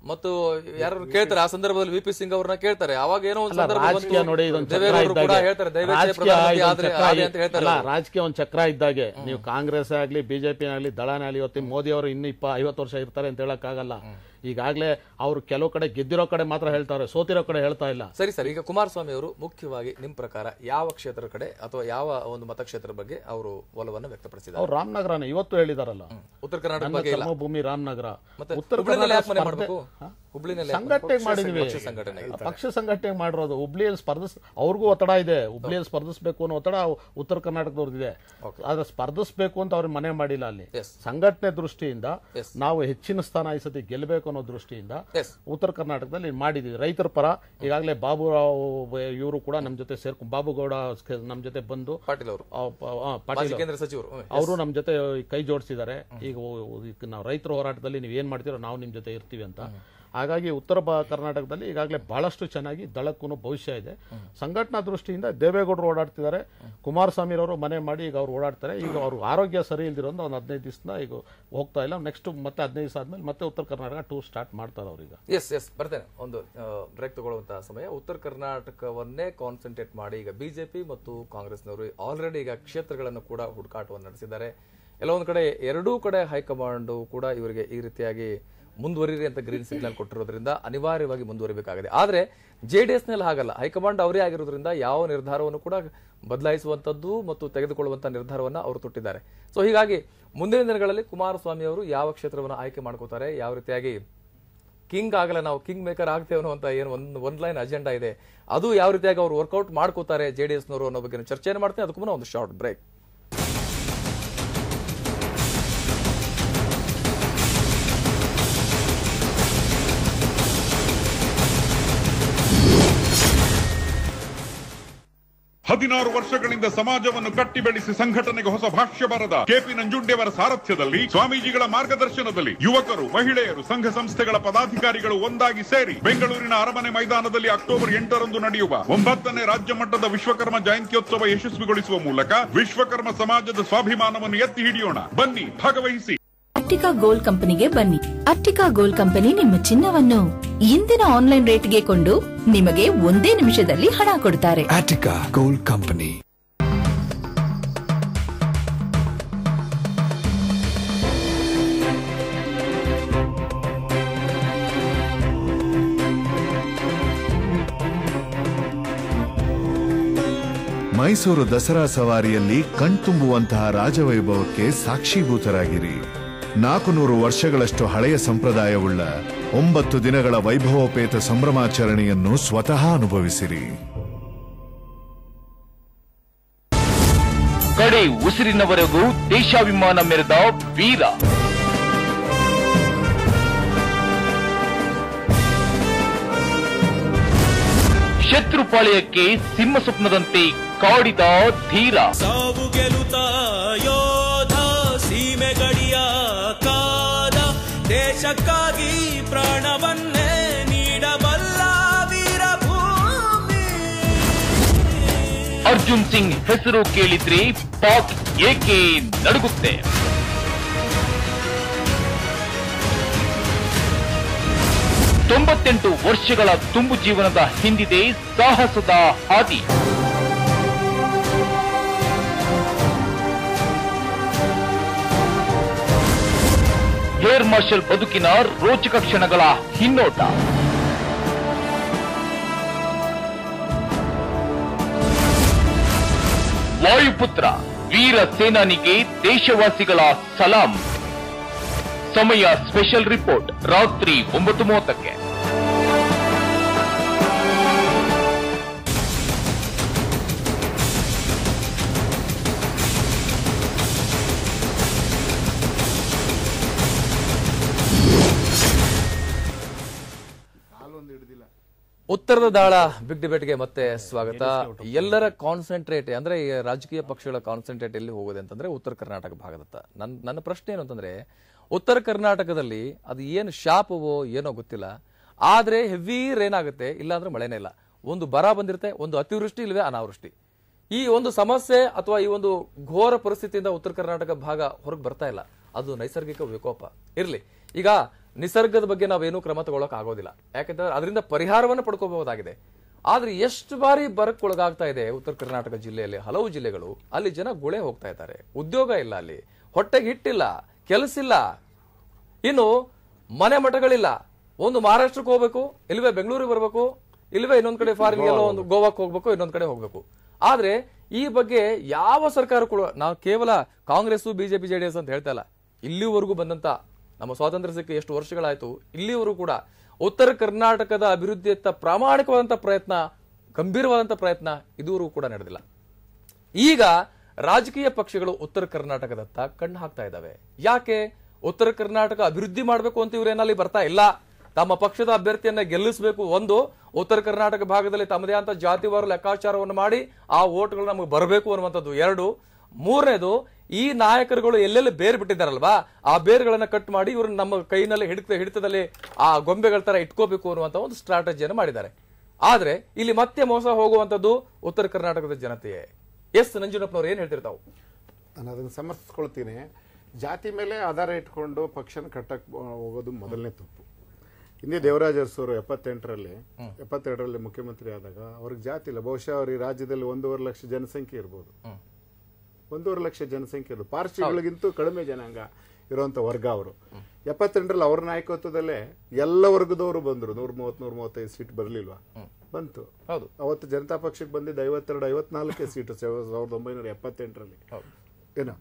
ಮತ್ತು ಯಾರು ಕೇಳ್ತಾರೆ ಆ ಸಂದರ್ಭದಲ್ಲಿ ವಿ ಪಿ ಸಿಂಗ್ ಅವ್ರನ್ನ ಕೇಳ್ತಾರೆ ಅವಾಗ ಏನೋ ಒಂದು ಅಲ್ಲ, ಸಂದರ್ಭ ರಾಜಕೀಯ ಬಂತು, ನೋಡಿ ಇದೊಂದು ಚಕ್ರ ದೇವೇಗೌಡರು ಕೂಡ ಇದ್ದಾಗೆ. ಹೇಳ್ತಾರೆ ದಯವಿಟ್ಟು ರಾಜಕೀಯ ಪ್ರಧಾನಮಂತ್ರಿ ಇದೊಂದು ಆದ್ರೆ ಚಕ್ರ ಆದ್ರೆ ಇ- ಅಂತ ಹೇಳ್ತಾರೆ ಅಲ್ಲ ಅವ್ರು. ರಾಜಕೀಯ ಒಂದು ಚಕ್ರ ಇದ್ದಾಗೆ ನೀವು ಕಾಂಗ್ರೆಸ್ ಆಗ್ಲಿ ಬಿಜೆಪಿ ಆಗ್ಲಿ ದಳನೇ ಆಗ್ಲಿ ಇವತ್ತು ಮೋದಿ ಅವರು ಇನ್ನು ಇಪ್ಪ ಐವತ್ತು ವರ್ಷ ಇರ್ತಾರೆ ಅಂತ ಹೇಳಕ್ಕಾಗಲ್ಲ ಈಗಾಗಲೇ ಅವರು ಕೆಲವು ಕಡೆ ಗೆದ್ದಿರೋ ಕಡೆ ಮಾತ್ರ ಹೇಳ್ತಾರೆ ಸೋತಿರೋ ಕಡೆ ಹೇಳ್ತಾ ಇಲ್ಲ ಸರಿ ಸರ್ ಈಗ ಕುಮಾರಸ್ವಾಮಿ ಅವರು ಮುಖ್ಯವಾಗಿ ನಿಮ್ ಪ್ರಕಾರ ಯಾವ ಕ್ಷೇತ್ರದ ಕಡೆ ಅಥವಾ ಯಾವ ಒಂದು ಮತಕ್ಷೇತ್ರದ ಬಗ್ಗೆ ಅವರು ಒಲವನ್ನು ವ್ಯಕ್ತಪಡಿಸಿದ್ದಾರೆ ಅವ್ರು ರಾಮನಗರನೇ ಇವತ್ತು ಹೇಳಿದಾರಲ್ಲ ಉತ್ತರ ಕರ್ನಾಟಕ ನನ್ನ ಬಗ್ಗೆ ಇಲ್ಲ ಕರ್ಮಭೂಮಿ ರಾಮನಗರ ಮತ್ತೆ ಉತ್ತರ ಹುಬ್ಳಿನಲ್ಲಿ ಯಾಕೆ ಮನೆ ಕರ್ನಾಟಕ ಮಾಡಬೇಕು ಸ್ಪರ್ಧೆ- ಹಾ? ಹುಬ್ಳಿನಲ್ಲಿ ಯಾಕೆ ಸಂಘಟನೆ ಮಾಡ್ಬೇಕು? ಮಾಡಿದ್ವಿ ಪಕ್ಷ ಸಂಘಟನೆ ಪಕ್ಷ ಸಂಘಟನೆ ಮಾಡಿರೋದು ಹುಬ್ಳಿಯಲ್ಲಿ ಸ್ಪರ್ಧಿಸ್ ಅವ್ರಿಗೂ ಒತ್ತಡ ಇದೆ ಹುಬ್ಳಿಯಲ್ಲಿ ಸ್ಪರ್ಧಿಸಬೇಕು ಅನ್ನೋ ಒತ್ತಡ ಉತ್ತರ ಕರ್ನಾಟಕದವ್ರದಿದೆ ಆದ್ರೆ ಸ್ಪರ್ಧಿಸಬೇಕು ಅಂತ ಅವ್ರು ಮನೆ ಮಾಡಿಲ್ಲ ಅಲ್ಲಿ Yes. ಸಂಘಟನೆ ದೃಷ್ಟಿಯಿಂದ Yes. ನಾವು ಹೆಚ್ಚಿನ ಸ್ಥಾನ ಈ ಸತಿ ಗೆಲ್ಲಬೇಕು ಅನ್ನೋ ದೃಷ್ಟಿಯಿಂದ Yes. ಉತ್ತರ ಕರ್ನಾಟಕದಲ್ಲಿ ಮಾಡಿದ್ವಿ ರೈತರ ಪರ ಈಗಾಗಲೇ ಬಾಬುರಾವ್ ಇವರು ಕೂಡ ನಮ್ಮ ಜೊತೆ ಸೇರ್ಕೊಂಡು ಬಾಬುಗೌಡ ನಮ್ಮ ಜೊತೆ ಬಂದು ಪಾಟೀಲ್ ಅವರು ಆ, ಪ- ಆ, ಮಾಜಿ ಪಾಟೀಲ್ ಕೇಂದ್ರ ಸಚಿವರು ಹ್ಮ್. ಅವರು ನಮ್ಮ ಜೊತೆ ಕೈ ಜೋಡಿಸಿದ್ದಾರೆ ಈಗ ಈಗ ನಾವು ರೈತರ ಹೋರಾಟದಲ್ಲಿ ನೀವು ಏನ್ ಮಾಡ್ತೀರೋ ನಾವು ನಿಮ್ಮ ಜೊತೆ ಇರ್ತೀವಿ ಅಂತ ಹಾಗಾಗಿ ಉತ್ತರ ಬ- ಕರ್ನಾಟಕದಲ್ಲಿ ಈಗಾಗಲೇ ಬಹಳಷ್ಟು ಚೆನ್ನಾಗಿ ದಳಕ್ಕೂ ಭವಿಷ್ಯ ಇದೆ ಸಂಘಟನಾ ದೃಷ್ಟಿಯಿಂದ ದೇವೇಗೌಡರು ಓಡಾಡ್ತಿದ್ದಾರೆ ಕುಮಾರಸ್ವಾಮಿ ಅವರು ಮನೆ ಮಾಡಿ ಈಗ ಅವ್ರು ಓಡಾಡ್ತಾರೆ ಈಗ ಅವ್ರ ಆರೋಗ್ಯ ಸರಿ ಇಲ್ದಿರೋದು ಒಂದು ಹದಿನೈದು ದಿವಸದಿಂದ ಈಗ ಹೋಗ್ತಾ ಇಲ್ಲ ನೆಕ್ಸ್ಟ್ ಮತ್ತೆ ಹದಿನೈದು ದಿವಸ ಆದ್ಮೇಲೆ ಮತ್ತೆ ಉತ್ತರ ಕರ್ನಾಟಕ ಟೂರ್ ಸ್ಟಾರ್ಟ್ ಮಾಡ್ತಾರೆ ಅವ್ರೀಗ ಎಸ್ ಎಸ್ ಬರ್ತೇನೆ ಒಂದು ಬ್ರೇಕ್ ತಗೊಳ್ಳುವಂತಹ ಸಮಯ ಉತ್ತರ ಕರ್ನಾಟಕವನ್ನೇ ಕಾನ್ಸಂಟ್ರೇಟ್ ಮಾಡಿ ಈಗ ಬಿಜೆಪಿ ಮತ್ತು ಕಾಂಗ್ರೆಸ್ನವರು ಆಲ್ರೆಡಿ ಈಗ ಕ್ಷೇತ್ರಗಳನ್ನು ಕೂಡ ಹುಡುಕಾಟವನ್ನು ನಡೆಸಿದ್ದಾರೆ ಎಲ್ಲ ಒಂದು ಕಡೆ ಎರಡೂ ಕಡೆ ಹೈಕಮಾಂಡ್ ಕೂಡ ಇವರಿಗೆ ಈ ರೀತಿಯಾಗಿ ಮುಂದುವರಿರಿ ಅಂತ ಗ್ರೀನ್ ಸಿಗ್ನಲ್ ಕೊಟ್ಟಿರೋದ್ರಿಂದ ಅನಿವಾರ್ಯವಾಗಿ ಮುಂದುವರಿಬೇಕಾಗಿದೆ ಆದ್ರೆ ಜೆಡಿಎಸ್ ನಲ್ಲಿ ಹಾಗಲ್ಲ ಹೈಕಮಾಂಡ್ ಅವರೇ ಆಗಿರೋದ್ರಿಂದ ಯಾವ ನಿರ್ಧಾರವನ್ನು ಕೂಡ ಬದಲಾಯಿಸುವಂತದ್ದು ಮತ್ತು ತೆಗೆದುಕೊಳ್ಳುವಂತ ನಿರ್ಧಾರವನ್ನ ಅವರು ತೊಟ್ಟಿದ್ದಾರೆ ಸೊ ಹೀಗಾಗಿ ಮುಂದಿನ ದಿನಗಳಲ್ಲಿ ಕುಮಾರಸ್ವಾಮಿ ಅವರು ಯಾವ ಕ್ಷೇತ್ರವನ್ನು ಆಯ್ಕೆ ಮಾಡ್ಕೋತಾರೆ ಯಾವ ರೀತಿಯಾಗಿ ಕಿಂಗ್ ಆಗಲ್ಲ ನಾವು ಕಿಂಗ್ ಮೇಕರ್ ಆಗ್ತೇವೆ ಅನ್ನುವಂತ ಏನು ಒಂದು ಒನ್ ಲೈನ್ ಅಜೆಂಡಾ ಇದೆ ಅದು ಯಾವ ರೀತಿಯಾಗಿ ಅವರು ವರ್ಕೌಟ್ ಮಾಡ್ಕೋತಾರೆ ಜೆಡಿಎಸ್ ನವರು ಅನ್ನೋ ಬಗ್ಗೆ ಚರ್ಚೆಯನ್ನು ಮಾಡ್ತೀನಿ ಅದಕ್ಕೂ ಮುನ್ನ ಒಂದು ಶಾರ್ಟ್ ಬ್ರೇಕ್ ಹದಿನಾರು ವರ್ಷಗಳಿಂದ ಸಮಾಜವನ್ನು ಕಟ್ಟಿ ಬೆಳೆಸಿ ಸಂಘಟನೆಗೆ ಹೊಸ ಭಾಷ್ಯ ಬರದ ಕೆಪಿ ನಂಜುಂಡಿಯವರ ಸಾರಥ್ಯದಲ್ಲಿ ಸ್ವಾಮೀಜಿಗಳ ಮಾರ್ಗದರ್ಶನದಲ್ಲಿ ಯುವಕರು ಮಹಿಳೆಯರು ಸಂಘ ಸಂಸ್ಥೆಗಳ ಪದಾಧಿಕಾರಿಗಳು ಒಂದಾಗಿ ಸೇರಿ ಬೆಂಗಳೂರಿನ ಅರಮನೆ ಮೈದಾನದಲ್ಲಿ ಅಕ್ಟೋಬರ್ ಎಂಟರಂದು ನಡೆಯುವ ಒಂಬತ್ತನೇ ರಾಜ್ಯ ಮಟ್ಟದ ವಿಶ್ವಕರ್ಮ ಜಯಂತ್ಯೋತ್ಸವ ಯಶಸ್ವಿಗೊಳಿಸುವ ಮೂಲಕ ವಿಶ್ವಕರ್ಮ ಸಮಾಜದ ಸ್ವಾಭಿಮಾನವನ್ನು ಎತ್ತಿ ಹಿಡಿಯೋಣ ಬನ್ನಿ ಭಾಗವಹಿಸಿ ಅಟ್ಟಿಕಾ ಗೋಲ್ಡ್ ಕಂಪನಿಗೆ ಬನ್ನಿ ಅಟ್ಟಿಕಾ ಗೋಲ್ಡ್ ಕಂಪನಿ ನಿಮ್ಮ ಚಿನ್ನವನ್ನು ಇಂದಿನ ಆನ್ಲೈನ್ ರೇಟ್ಗೆ ಕೊಂಡು ನಿಮಗೆ ಒಂದೇ ನಿಮಿಷದಲ್ಲಿ ಹಣ ಕೊಡ್ತಾರೆ Attica Gold Company. Mysuru Dasara ಸವಾರಿಯಲ್ಲಿ ಕಣ್ತುಂಬುವಂತಹ ರಾಜವೈಭವಕ್ಕೆ ಸಾಕ್ಷೀಭೂತರಾಗಿರಿ ನಾಲ್ಕು ನೂರು ವರ್ಷಗಳಷ್ಟು ಹಳೆಯ ಸಂಪ್ರದಾಯವುಳ್ಳ ಒಂಬತ್ತು ದಿನಗಳ ವೈಭವೋಪೇತ ಸಂಭ್ರಮಾಚರಣೆಯನ್ನು ಸ್ವತಃ ಅನುಭವಿಸಿರಿ ಕಡೆ ಉಸಿರಿನವರೆಗೂ ದೇಶಾಭಿಮಾನ ಮೆರೆದ ವೀರ ಶತ್ರುಪಾಳ್ಯಕ್ಕೆ ಸಿಂಹ ಸ್ವಪ್ನದಂತೆ ಕಾಡಿದ ಧೀರ ಸಾವು ಗೆಲುತ ಯೋಧ ಸೀಮೆ ಗಡಿಯ ಕಾದ ದೇಶಕ್ಕಾಗಿ ಪ್ರಾಣವನ್ನೇ ನೀಡಬಲ್ಲ ವೀರಭೂಮಿ ಅರ್ಜುನ್ ಸಿಂಗ್ ಹೆಸರು ಕೇಳಿದ್ರೆ ಪಾಕ್ ಏಕೆ ನಡುಗುತ್ತೆ ತೊಂಬತ್ತೆಂಟು ವರ್ಷಗಳ ತುಂಬು ಜೀವನದ ಹಿಂದಿದೆ ಸಾಹಸದ ಹಾದಿ ಏರ್ ಮಾರ್ಷಲ್ ಬದುಕಿನ ರೋಚಕ ಕ್ಷಣಗಳ ಹಿನ್ನೋಟ ವಾಯುಪುತ್ರ ವೀರ ಸೇನಾನಿಗೆ ದೇಶವಾಸಿಗಳ ಸಲಾಂ ಸಮಯ ಸ್ಪೆಷಲ್ ರಿಪೋರ್ಟ್ ರಾತ್ರಿ ಒಂಬತ್ತು ಮೂವತ್ತಕ್ಕೆ ಉತ್ತರದ ದಾಳ ಬಿಗ್ ಡಿಬೇಟ್ಗೆ ಮತ್ತೆ ಸ್ವಾಗತ ಎಲ್ಲರ ಕಾನ್ಸಂಟ್ರೇಟ್ ಅಂದ್ರೆ ಈ ರಾಜಕೀಯ ಪಕ್ಷಗಳ ಕಾನ್ಸಂಟ್ರೇಟ್ ಎಲ್ಲಿ ಹೋಗೋದೆ ಅಂತಂದ್ರೆ ಉತ್ತರ ಕರ್ನಾಟಕ ಭಾಗದತ್ತ ನನ್ನ ನನ್ನ ಪ್ರಶ್ನೆ ಏನು ಅಂತಂದ್ರೆ ಉತ್ತರ ಕರ್ನಾಟಕದಲ್ಲಿ ಅದು ಏನು ಶಾಪವೋ ಏನೋ ಗೊತ್ತಿಲ್ಲ ಆದ್ರೆ ಹೆವಿ ರೇನ್ ಆಗುತ್ತೆ ಇಲ್ಲ ಅಂದ್ರೆ ಮಳೆನೇ ಇಲ್ಲ ಒಂದು ಬರ ಬಂದಿರುತ್ತೆ ಒಂದು ಅತಿವೃಷ್ಟಿ ಇಲ್ಲವೇ ಅನಾವೃಷ್ಟಿ ಈ ಒಂದು ಸಮಸ್ಯೆ ಅಥವಾ ಈ ಒಂದು ಘೋರ ಪರಿಸ್ಥಿತಿಯಿಂದ ಉತ್ತರ ಕರ್ನಾಟಕ ಭಾಗ ಹೊರಗೆ ಬರ್ತಾ ಇಲ್ಲ ಅದು ನೈಸರ್ಗಿಕ ವಿಕೋಪ ಇರ್ಲಿ ಈಗ ನಿಸರ್ಗದ ಬಗ್ಗೆ ನಾವೇನೂ ಕ್ರಮ ತಗೊಳಕ್ ಆಗೋದಿಲ್ಲ ಯಾಕಂದ್ರೆ ಅದರಿಂದ ಪರಿಹಾರವನ್ನು ಪಡ್ಕೋಬಹುದಾಗಿದೆ ಆದ್ರೆ ಎಷ್ಟು ಬಾರಿ ಬರಕ್ಕೊಳಗಾಗ್ತಾ ಇದೆ ಉತ್ತರ ಕರ್ನಾಟಕ ಜಿಲ್ಲೆಯಲ್ಲಿ ಹಲವು ಜಿಲ್ಲೆಗಳು ಅಲ್ಲಿ ಜನ ಗುಳೆ ಹೋಗ್ತಾ ಇದ್ದಾರೆ ಉದ್ಯೋಗ ಇಲ್ಲ ಅಲ್ಲಿ ಹೊಟ್ಟೆಗೆ ಹಿಟ್ಟಿಲ್ಲ ಕೆಲಸ ಇಲ್ಲ ಇನ್ನು ಮನೆ ಮಠಗಳಿಲ್ಲ ಒಂದು ಮಹಾರಾಷ್ಟ್ರಕ್ಕೆ ಹೋಗ್ಬೇಕು ಇಲ್ವೇ ಬೆಂಗಳೂರಿಗೆ ಬರ್ಬೇಕು ಇಲ್ವೇ ಇನ್ನೊಂದ್ ಕಡೆ ಫಾರಿನ್ ಎಲ್ಲೋ ಒಂದು ಗೋವಾಕ್ಕೆ ಹೋಗ್ಬೇಕು ಇನ್ನೊಂದ್ ಕಡೆ ಹೋಗ್ಬೇಕು ಆದ್ರೆ ಈ ಬಗ್ಗೆ ಯಾವ ಸರ್ಕಾರ ಕೂಡ ನಾವು ಕೇವಲ ಕಾಂಗ್ರೆಸ್ ಬಿಜೆಪಿ ಜೆಡಿಎಸ್ ಅಂತ ಹೇಳ್ತಾ ಇಲ್ಲ ಇಲ್ಲಿವರೆಗೂ ಬಂದಂತ ನಮ್ಮ ಸ್ವಾತಂತ್ರ್ಯ ಸಿಕ್ಕ ಎಷ್ಟು ವರ್ಷಗಳಾಯ್ತು ಇಲ್ಲಿವರೆಗೂ ಕೂಡ ಉತ್ತರ ಕರ್ನಾಟಕದ ಅಭಿವೃದ್ಧಿಯತ್ತ ಪ್ರಾಮಾಣಿಕವಾದಂತ ಪ್ರಯತ್ನ ಗಂಭೀರವಾದಂತ ಪ್ರಯತ್ನ ಇದುವರೆಗೂ ಕೂಡ ನಡೆದಿಲ್ಲ ಈಗ ರಾಜಕೀಯ ಪಕ್ಷಗಳು ಉತ್ತರ ಕರ್ನಾಟಕದತ್ತ ಕಣ್ಣು ಹಾಕ್ತಾ ಇದ್ದಾವೆ ಯಾಕೆ ಉತ್ತರ ಕರ್ನಾಟಕ ಅಭಿವೃದ್ಧಿ ಮಾಡಬೇಕು ಅಂತ ಇವರೇನಲ್ಲಿ ಬರ್ತಾ ಇಲ್ಲ ತಮ್ಮ ಪಕ್ಷದ ಅಭ್ಯರ್ಥಿಯನ್ನ ಗೆಲ್ಲಿಸಬೇಕು ಒಂದು ಉತ್ತರ ಕರ್ನಾಟಕ ಭಾಗದಲ್ಲಿ ತಮ್ಮದೇ ಅಂತ ಜಾತಿವಾರು ಲೆಕ್ಕಾಚಾರವನ್ನು ಮಾಡಿ ಆ ಓಟ್ಗಳು ನಮಗೆ ಬರಬೇಕು ಅನ್ನುವಂಥದ್ದು ಎರಡು ಮೂರನೇದು ಈ ನಾಯಕರುಗಳು ಎಲ್ಲೆಲ್ಲಿ ಬೇರ್ ಬಿಟ್ಟಿದ್ದಾರಲ್ವಾ ಆ ಬೇರ್ಗಳನ್ನ ಕಟ್ ಮಾಡಿ ಇವ್ರನ್ನ ನಮ್ಮ ಕೈನಲ್ಲಿ ಹಿಡಿತ ಹಿಡಿತದಲ್ಲಿ ಆ ಗೊಂಬೆಗಳ ತರ ಇಟ್ಕೋಬೇಕು ಅನ್ನುವಂತ ಒಂದು ಸ್ಟ್ರಾಟಜಿಯನ್ನು ಮಾಡಿದ್ದಾರೆ ಆದ್ರೆ ಇಲ್ಲಿ ಮತ್ತೆ ಮೋಸ ಹೋಗುವಂತದ್ದು ಉತ್ತರ ಕರ್ನಾಟಕದ ಜನತೆಯೇ ಎಸ್ ನಂಜುನಪ್ಪನವ್ರು ಏನ್ ಹೇಳ್ತಿರ್ತಾವು ನಾನು ಅದನ್ನು ಸಮರ್ಥಿಸ್ಕೊಳ್ತೀನಿ ಜಾತಿ ಮೇಲೆ ಆಧಾರ ಇಟ್ಕೊಂಡು ಪಕ್ಷನ ಕಟ್ಟಕ್ ಹೋಗೋದು ಮೊದಲನೇ ತಪ್ಪು ಹಿಂದೆ ದೇವರಾಜ ಅರಸರು ಎಪ್ಪತ್ತೆಂಟರಲ್ಲಿ ಎಪ್ಪತ್ತೆರಡರಲ್ಲಿ ಮುಖ್ಯಮಂತ್ರಿ ಆದಾಗ ಅವ್ರಿಗೆ ಜಾತಿ ಇಲ್ಲ ಬಹುಶಃ ಅವ್ರ ಈ ರಾಜ್ಯದಲ್ಲಿ ಒಂದೂವರೆ ಲಕ್ಷ ಜನಸಂಖ್ಯೆ ಇರ್ಬೋದು ಒಂದೂವರೆ ಲಕ್ಷ ಜನಸಂಖ್ಯೆ ಇರೋದು ಪಾರ್ಸಿಗಳಿಗಿಂತೂ ಕಡಿಮೆ ಜನಾಂಗ ಇರುವಂತ ವರ್ಗ ಅವರು ಎಪ್ಪತ್ತೆಂಟರಲ್ಲಿ ಅವ್ರ ನಾಯಕತ್ವದಲ್ಲೇ ಎಲ್ಲ ವರ್ಗದವರು ಬಂದ್ರು ನೂರ ಮೂವತ್ ನೂರ ಮೂವತ್ತೈದು ಸೀಟ್ ಬರ್ಲಿಲ್ವಾ ಬಂತು ಹೌದು ಅವತ್ತು ಜನತಾ ಪಕ್ಷಕ್ಕೆ ಬಂದಿದ್ದು ಐವತ್ತೆರಡು ಐವತ್ನಾಲ್ಕೇ ಸೀಟು ಸಾವ- ಸಾವಿರದ ಒಂಬೈನೂರ ಎಪ್ಪತ್ತೆಂಟರಲ್ಲಿ ಏನು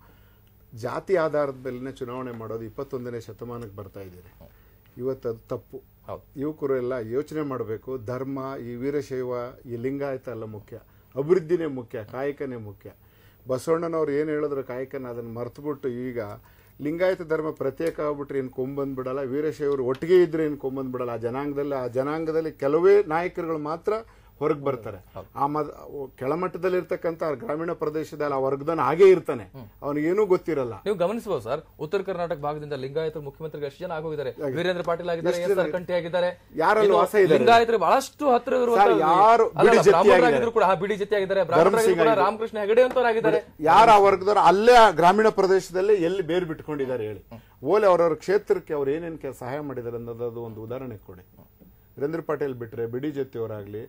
ಜಾತಿ ಆಧಾರದ ಮೇಲಿನ ಚುನಾವಣೆ ಮಾಡೋದು ಇಪ್ಪತ್ತೊಂದನೇ ಶತಮಾನಕ್ಕೆ ಬರ್ತಾ ಇದ್ದೀರಿ ಇವತ್ತು ಅದು ತಪ್ಪು ಹೌದು. ಯುವಕರು ಎಲ್ಲ ಯೋಚನೆ ಮಾಡಬೇಕು ಧರ್ಮ ಈ ವೀರಶೈವ ಈ ಲಿಂಗಾಯತ ಎಲ್ಲ ಮುಖ್ಯ ಅಭಿವೃದ್ಧಿನೇ ಮುಖ್ಯ ಕಾಯಕನೇ ಮುಖ್ಯ ಬಸವಣ್ಣನವ್ರು ಏನು ಹೇಳಿದ್ರು ಕಾಯಕನ ಅದನ್ನು ಮರ್ತುಬಿಟ್ಟು ಈಗ ಲಿಂಗಾಯತ ಧರ್ಮ ಪ್ರತ್ಯೇಕ ಆಗ್ಬಿಟ್ರೆ ಏನು ಕೊಂಬಂದ್ಬಿಡಲ್ಲ ವೀರಶೈವರು ಒಟ್ಟಿಗೆ ಇದ್ರೆ ಏನು ಕೊಂಬಂದ್ಬಿಡಲ್ಲ ಆ ಜನಾಂಗದಲ್ಲಿ ಆ ಜನಾಂಗದಲ್ಲಿ ಕೆಲವೇ ನಾಯಕರುಗಳು ಮಾತ್ರ ಹೊರಗೆ ಬರ್ತಾರೆ ಆ ಮದ ಕೆಳಮಟ್ಟದಲ್ಲಿ ಇರ್ತಕ್ಕಂಥ ಗ್ರಾಮೀಣ ಪ್ರದೇಶದಲ್ಲಿ ಆ ವರ್ಗದವನು ಹಾಗೇ ಇರ್ತಾನೆ ಅವನಿಗೇನೂ ಗೊತ್ತಿರಲ್ಲ ನೀವು ಗಮನಿಸಬಹುದು ಸರ್ ಉತ್ತರ ಕರ್ನಾಟಕ ಭಾಗದಿಂದ ಲಿಂಗಾಯತರು ಮುಖ್ಯಮಂತ್ರಿ ಎಷ್ಟು ಜನ ಆಗೋಗಿದ್ದಾರೆ ವೀರೇಂದ್ರ ಪಾಟೀಲ್ ಆಗಿದ್ದಾರೆ ಎಷ್ಟು ಎಸ್ ಆರ್ ಜನ? ಕಂಠಿ ಆಗಿದ್ದಾರೆ ಯಾರಲ್ಲಿ ಇನ್ನು ವಾಸ ಇದ್ದಾರೆ? ಲಿಂಗಾಯತರು ಬಹಳಷ್ಟು ಹತ್ತಿರ ಇರುವಂತ ಸರ್, ಯಾರು ಅಲ್ಲ, ಬಿಡಿ ಜೊತೆ ಬ್ರಾಹ್ಮಣರಾಗಿದ್ರು ಆಗಿದ್ದಾರೆ. ಕೂಡ ಹಾ, ಬಿಡಿ ಜೊತೆ ಆಗಿದ್ದಾರೆ ಬ್ರಾಹ್ಮಣರಾಗಿದ್ರು ಕೂಡ ಆಗಿದ್ದಾರೆ. ರಾಮಕೃಷ್ಣ ಹೆಗಡೆ ಅಂತವರಾಗಿದ್ದಾರೆ ಯಾರು ಆ ವರ್ಗದವರು ಅಲ್ಲೇ ಆ ಗ್ರಾಮೀಣ ಪ್ರದೇಶದಲ್ಲಿ ಎಲ್ಲಿ ಬೇರು ಬಿಟ್ಕೊಂಡಿದ್ದಾರೆ ಹೇಳಿ ಓಲೆ ಅವರವರ ಕ್ಷೇತ್ರಕ್ಕೆ ಅವ್ರು ಏನೇನು ಕೆಲ ಸಹಾಯ ಮಾಡಿದ್ದಾರೆ ಅನ್ನೋದು ಒಂದು ಉದಾಹರಣೆ ಕೊಡಿ ವೀರೇಂದ್ರ ಪಾಟೀಲ್ ಬಿಟ್ರೆ ಬಿಡಿ ಜೊತೆಯವರಾಗ್ಲಿ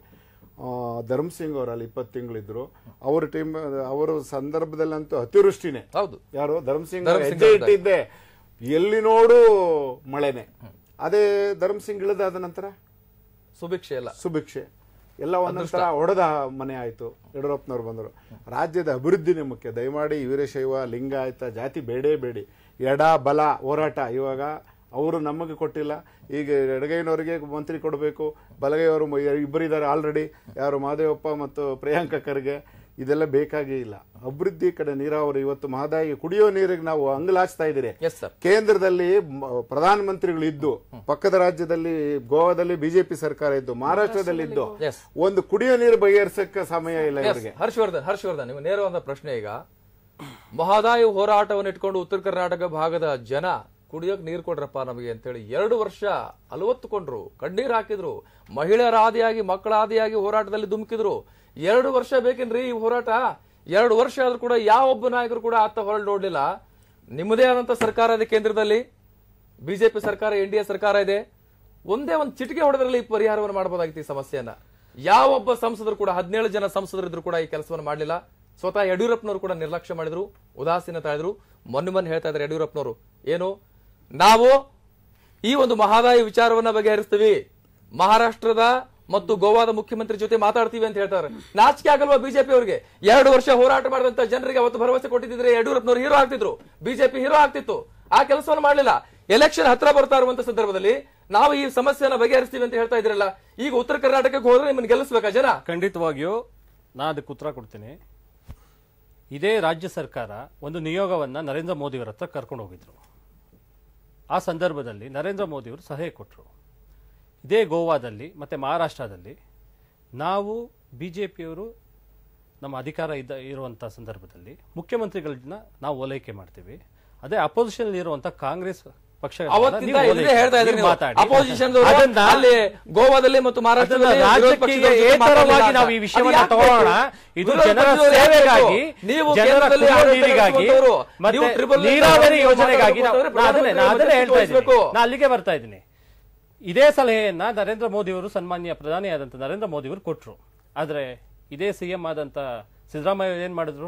ಧರ್ಮಸಿಂಗ್ ಅವರಲ್ಲಿ ಇಪ್ಪತ್ತು ತಿಂಗಳಿದ್ರು ಅವ್ರ ಟೀಮ್ ಅವರ ಸಂದರ್ಭದಲ್ಲಂತೂ ಅತಿವೃಷ್ಟಿನೇ ಹೌದು ಯಾರು ಧರ್ಮಸಿಂಗ್ ಧರ್ಮಸಿಂಗ್ ಹೆಜ್ಜೆ ಅವ್ರದ್ದು. ಇಟ್ಟಿದ್ದೆ ಎಲ್ಲಿ ನೋಡು ಮಳೆನೆ ಅದೇ ಧರ್ಮಸಿಂಗ್ ಇಳಿದಾದ ನಂತರ ಸುಭಿಕ್ಷೆ ಎಲ್ಲ ಸುಭಿಕ್ಷೆ ಎಲ್ಲ ಒಂದೊಂಥರ ಹೊಡೆದ ಮನೆ ಆಯ್ತು ಯಡಿಯೂರಪ್ಪನವ್ರು ಬಂದರು ರಾಜ್ಯದ ಅಭಿವೃದ್ಧಿನೇ ಮುಖ್ಯ ದಯಮಾಡಿ ವೀರಶೈವ ಲಿಂಗಾಯತ ಜಾತಿ ಬೇಡೇ ಬೇಡಿ ಎಡ ಬಲ ಹೋರಾಟ ಇವಾಗ ಅವರು ನಮಗೆ ಕೊಟ್ಟಿಲ್ಲ ಈಗ ಎಡಗೈನವರಿಗೆ ಮಂತ್ರಿ ಕೊಡಬೇಕು ಬಲಗೈಯವರು ಇಬ್ಬರಿದ್ದಾರೆ ಆಲ್ರೆಡಿ ಯಾರು ಮಾದೇವಪ್ಪ ಮತ್ತು ಪ್ರಿಯಾಂಕ ಖರ್ಗೆ ಇದೆಲ್ಲ ಬೇಕಾಗೇ ಇಲ್ಲ ಅಭಿವೃದ್ಧಿ ಕಡೆ ನೀರಾವರಿ ಇವತ್ತು ಮಹದಾಯಿ ಕುಡಿಯೋ ನೀರಿಗೆ ನಾವು ಅಂಗಲಾಚ್ತಾ ಇದ್ದೀರಿ ಎಸ್ ಸರ್ ಕೇಂದ್ರದಲ್ಲಿ ಮ- ಪ್ರಧಾನಮಂತ್ರಿಗಳು ಇದ್ದು ಪಕ್ಕದ ರಾಜ್ಯದಲ್ಲಿ ಗೋವಾದಲ್ಲಿ ಬಿಜೆಪಿ ಸರ್ಕಾರ ಇದ್ದು ಮಹಾರಾಷ್ಟ್ರದಲ್ಲಿ ಇದ್ದು Yes. ಒಂದು ಕುಡಿಯೋ ನೀರು ಬಗೆಹರಿಸಕ್ಕೆ ಸಮಯ ಇಲ್ಲ Yes, ಇವರಿಗೆ ಹರ್ಷವರ್ಧನ್ ಹರ್ಷವರ್ಧನ್ ನೀವು ನೇರವಾದ ಪ್ರಶ್ನೆ ಈಗ ಮಹದಾಯಿ ಹೋರಾಟವನ್ನು ಇಟ್ಕೊಂಡು ಉತ್ತರ ಕರ್ನಾಟಕ ಭಾಗದ ಜನ ಕುಡಿಯೋಕ್ ನೀರು ಕೊಡ್ರಪ್ಪ ನಮಗೆ ಅಂತೇಳಿ ಎರಡು ವರ್ಷ ಅಲವತ್ತುಕೊಂಡ್ರು ಕಣ್ಣೀರ್ ಹಾಕಿದ್ರು ಮಹಿಳೆಯರ ಆದಿಯಾಗಿ ಮಕ್ಕಳ ಆದಿಯಾಗಿ ಹೋರಾಟದಲ್ಲಿ ಧುಮುಕಿದ್ರು ಎರಡು ವರ್ಷ ಬೇಕೇನ್ರಿ ಈ ಹೋರಾಟ ಎರಡು ವರ್ಷ ಆದ್ರೂ ಕೂಡ ಯಾವೊಬ್ಬ ನಾಯಕರು ಕೂಡ ಅತ್ತ ಹೊರಳು ನೋಡ್ಲಿಲ್ಲ ನಿಮ್ಮದೇ ಆದಂತ ಸರ್ಕಾರ ಇದೆ ಕೇಂದ್ರದಲ್ಲಿ ಬಿಜೆಪಿ ಸರ್ಕಾರ ಎನ್ ಡಿ ಎ ಸರ್ಕಾರ ಇದೆ ಒಂದೇ ಒಂದು ಚಿಟಿಕೆ ಹೊಡೆದ್ರಲ್ಲಿ ಈ ಪರಿಹಾರವನ್ನು ಮಾಡಬಹುದಾಗಿತ್ತು ಈ ಸಮಸ್ಯೆಯನ್ನ ಯಾವೊಬ್ಬ ಸಂಸದರು ಕೂಡ ಹದಿನೇಳು ಜನ ಸಂಸದರಿದ್ರು ಕೂಡ ಈ ಕೆಲಸವನ್ನು ಮಾಡಲಿಲ್ಲ ಸ್ವತಃ ಯಡಿಯೂರಪ್ಪನವರು ಕೂಡ ನಿರ್ಲಕ್ಷ್ಯ ಮಾಡಿದ್ರು ಉದಾಸೀನ ತಾಳಿದ್ರು ಮೊನ್ನೆ ಮೊನ್ನೆ ಹೇಳ್ತಾ ಇದ್ದಾರೆ ಯಡಿಯೂರಪ್ಪನವರು ಏನು ನಾವು ಈ ಒಂದು ಮಹದಾಯಿ ವಿಚಾರವನ್ನ ಬಗೆಹರಿಸ್ತೀವಿ ಮಹಾರಾಷ್ಟ್ರದ ಮತ್ತು ಗೋವಾದ ಮುಖ್ಯಮಂತ್ರಿ ಜೊತೆ ಮಾತಾಡ್ತೀವಿ ಅಂತ ಹೇಳ್ತಾರೆ ನಾಚಿಕೆ ಆಗಲ್ವಾ ಬಿಜೆಪಿ ಅವರಿಗೆ ಎರಡು ವರ್ಷ ಹೋರಾಟ ಮಾಡಿದಂತ ಜನರಿಗೆ ಅವತ್ತು ಭರವಸೆ ಕೊಟ್ಟಿದ್ರೆ ಯಡಿಯೂರಪ್ಪನವರು ಹೀರೋ ಆಗ್ತಿದ್ರು ಬಿಜೆಪಿ ಹೀರೋ ಆಗ್ತಿತ್ತು ಆ ಕೆಲಸವನ್ನು ಮಾಡಲಿಲ್ಲ ಎಲೆಕ್ಷನ್ ಹತ್ರ ಬರ್ತಾ ಇರುವಂತ ಸಂದರ್ಭದಲ್ಲಿ ನಾವು ಈ ಸಮಸ್ಯೆನ ಬಗೆಹರಿಸ್ತೀವಿ ಅಂತ ಹೇಳ್ತಾ ಇದ್ರಲ್ಲ ಈಗ ಉತ್ತರ ಕರ್ನಾಟಕಕ್ಕೆ ಹೋದ್ರೆ ನಿಮ್ಮನ್ನ ಗೆಲ್ಲಿಸ್ಬೇಕಾ ಜನ ಖಂಡಿತವಾಗಿಯೂ ನಾನು ಅದಕ್ಕೆ ಉತ್ತರ ಕೊಡ್ತೀನಿ ಇದೇ ರಾಜ್ಯ ಸರ್ಕಾರ ಒಂದು ನಿಯೋಗವನ್ನ ನರೇಂದ್ರ ಮೋದಿಯವರ ಹತ್ರ ಕರ್ಕೊಂಡು ಹೋಗಿದ್ರು ಆ ಸಂದರ್ಭದಲ್ಲಿ ನರೇಂದ್ರ ಮೋದಿಯವರು ಸಲಹೆ ಕೊಟ್ಟರು ಇದೇ ಗೋವಾದಲ್ಲಿ ಮತ್ತು ಮಹಾರಾಷ್ಟ್ರದಲ್ಲಿ ನಾವು ಬಿ ಜೆ ಪಿಯವರು ನಮ್ಮ ಅಧಿಕಾರ ಇದ್ದ ಇರುವಂಥ ಸಂದರ್ಭದಲ್ಲಿ ಮುಖ್ಯಮಂತ್ರಿಗಳನ್ನ ನಾವು ಓಲೈಕೆ ಮಾಡ್ತೀವಿ ಅದೇ ಅಪೋಸಿಷನ್ ಇರುವಂಥ ಕಾಂಗ್ರೆಸ್ ಪಕ್ಷ ಅವತ್ತಿಂದ ಇದನ್ನೇ ಹೇಳ್ತಾ ಇದ್ದೀನಿ ನೀವು. ಅಪೋಸಿಷನ್ ಅದನ್ನ ಅಲ್ಲಿ ಗೋವಾದಲ್ಲಿ ಮತ್ತು ಮಹಾರಾಷ್ಟ್ರದಲ್ಲಿ ಅದನ್ನ ವಿರೋಧ ರಾಜ್ಯಕ್ಕೆ ಪಕ್ಷದವ್ರ ಜೊತೆ ಏತರವಾಗಿ ಮಾತಾಡಲಿಲ್ಲ ನಾವು ಈ ಅಂತ. ವಿಷಯವನ್ನ ಅದು ಯಾಕೆ ತಗೊಳ್ಳೋಣ ಬೇಕು? ಇದು ವಿರೋಧ ಜನರ ಪಕ್ಷದವ್ರು ಯಾಕೆ ಸೇವೆಗಾಗಿ ಬೇಕು? ನೀವು ಜನರ ಕೇಂದ್ರದಲ್ಲಿ ಕುಡಿಯುವ ಆಡಳಿತ ನೀರಿಗಾಗಿ ನಡೆಸುವಂತವ್ರು, ಮತ್ತೆ ನೀವು ಟ್ರಿಬಲ್ ನೀರಾವರಿ ನೀವು ಯೋಜನೆಗಾಗಿ ನಾವು- ಮಾತಾಡುವಂತವ್ರು ನಾ ಅದನ್ನೇ ನಾ ಅದನ್ನೇ ಹೇಳ್ತಾ ಇದ್ದೀನಿ ವಹಿಸ್ಬೇಕು. ನಾ ಅಲ್ಲಿಗೆ ಬರ್ತಾ ಇದ್ದೀನಿ ಇದೇ ಸಲಹೆಯನ್ನ ನರೇಂದ್ರ ಮೋದಿ ಅವರು ಸನ್ಮಾನ್ಯ ಪ್ರಧಾನಿಯಾದಂತ ನರೇಂದ್ರ ಮೋದಿ ಅವರು ಕೊಟ್ರು ಆದ್ರೆ ಇದೇ ಸಿಎಂ ಆದಂತ ಸಿದ್ದರಾಮಯ್ಯ ಏನ್ ಮಾಡಿದ್ರು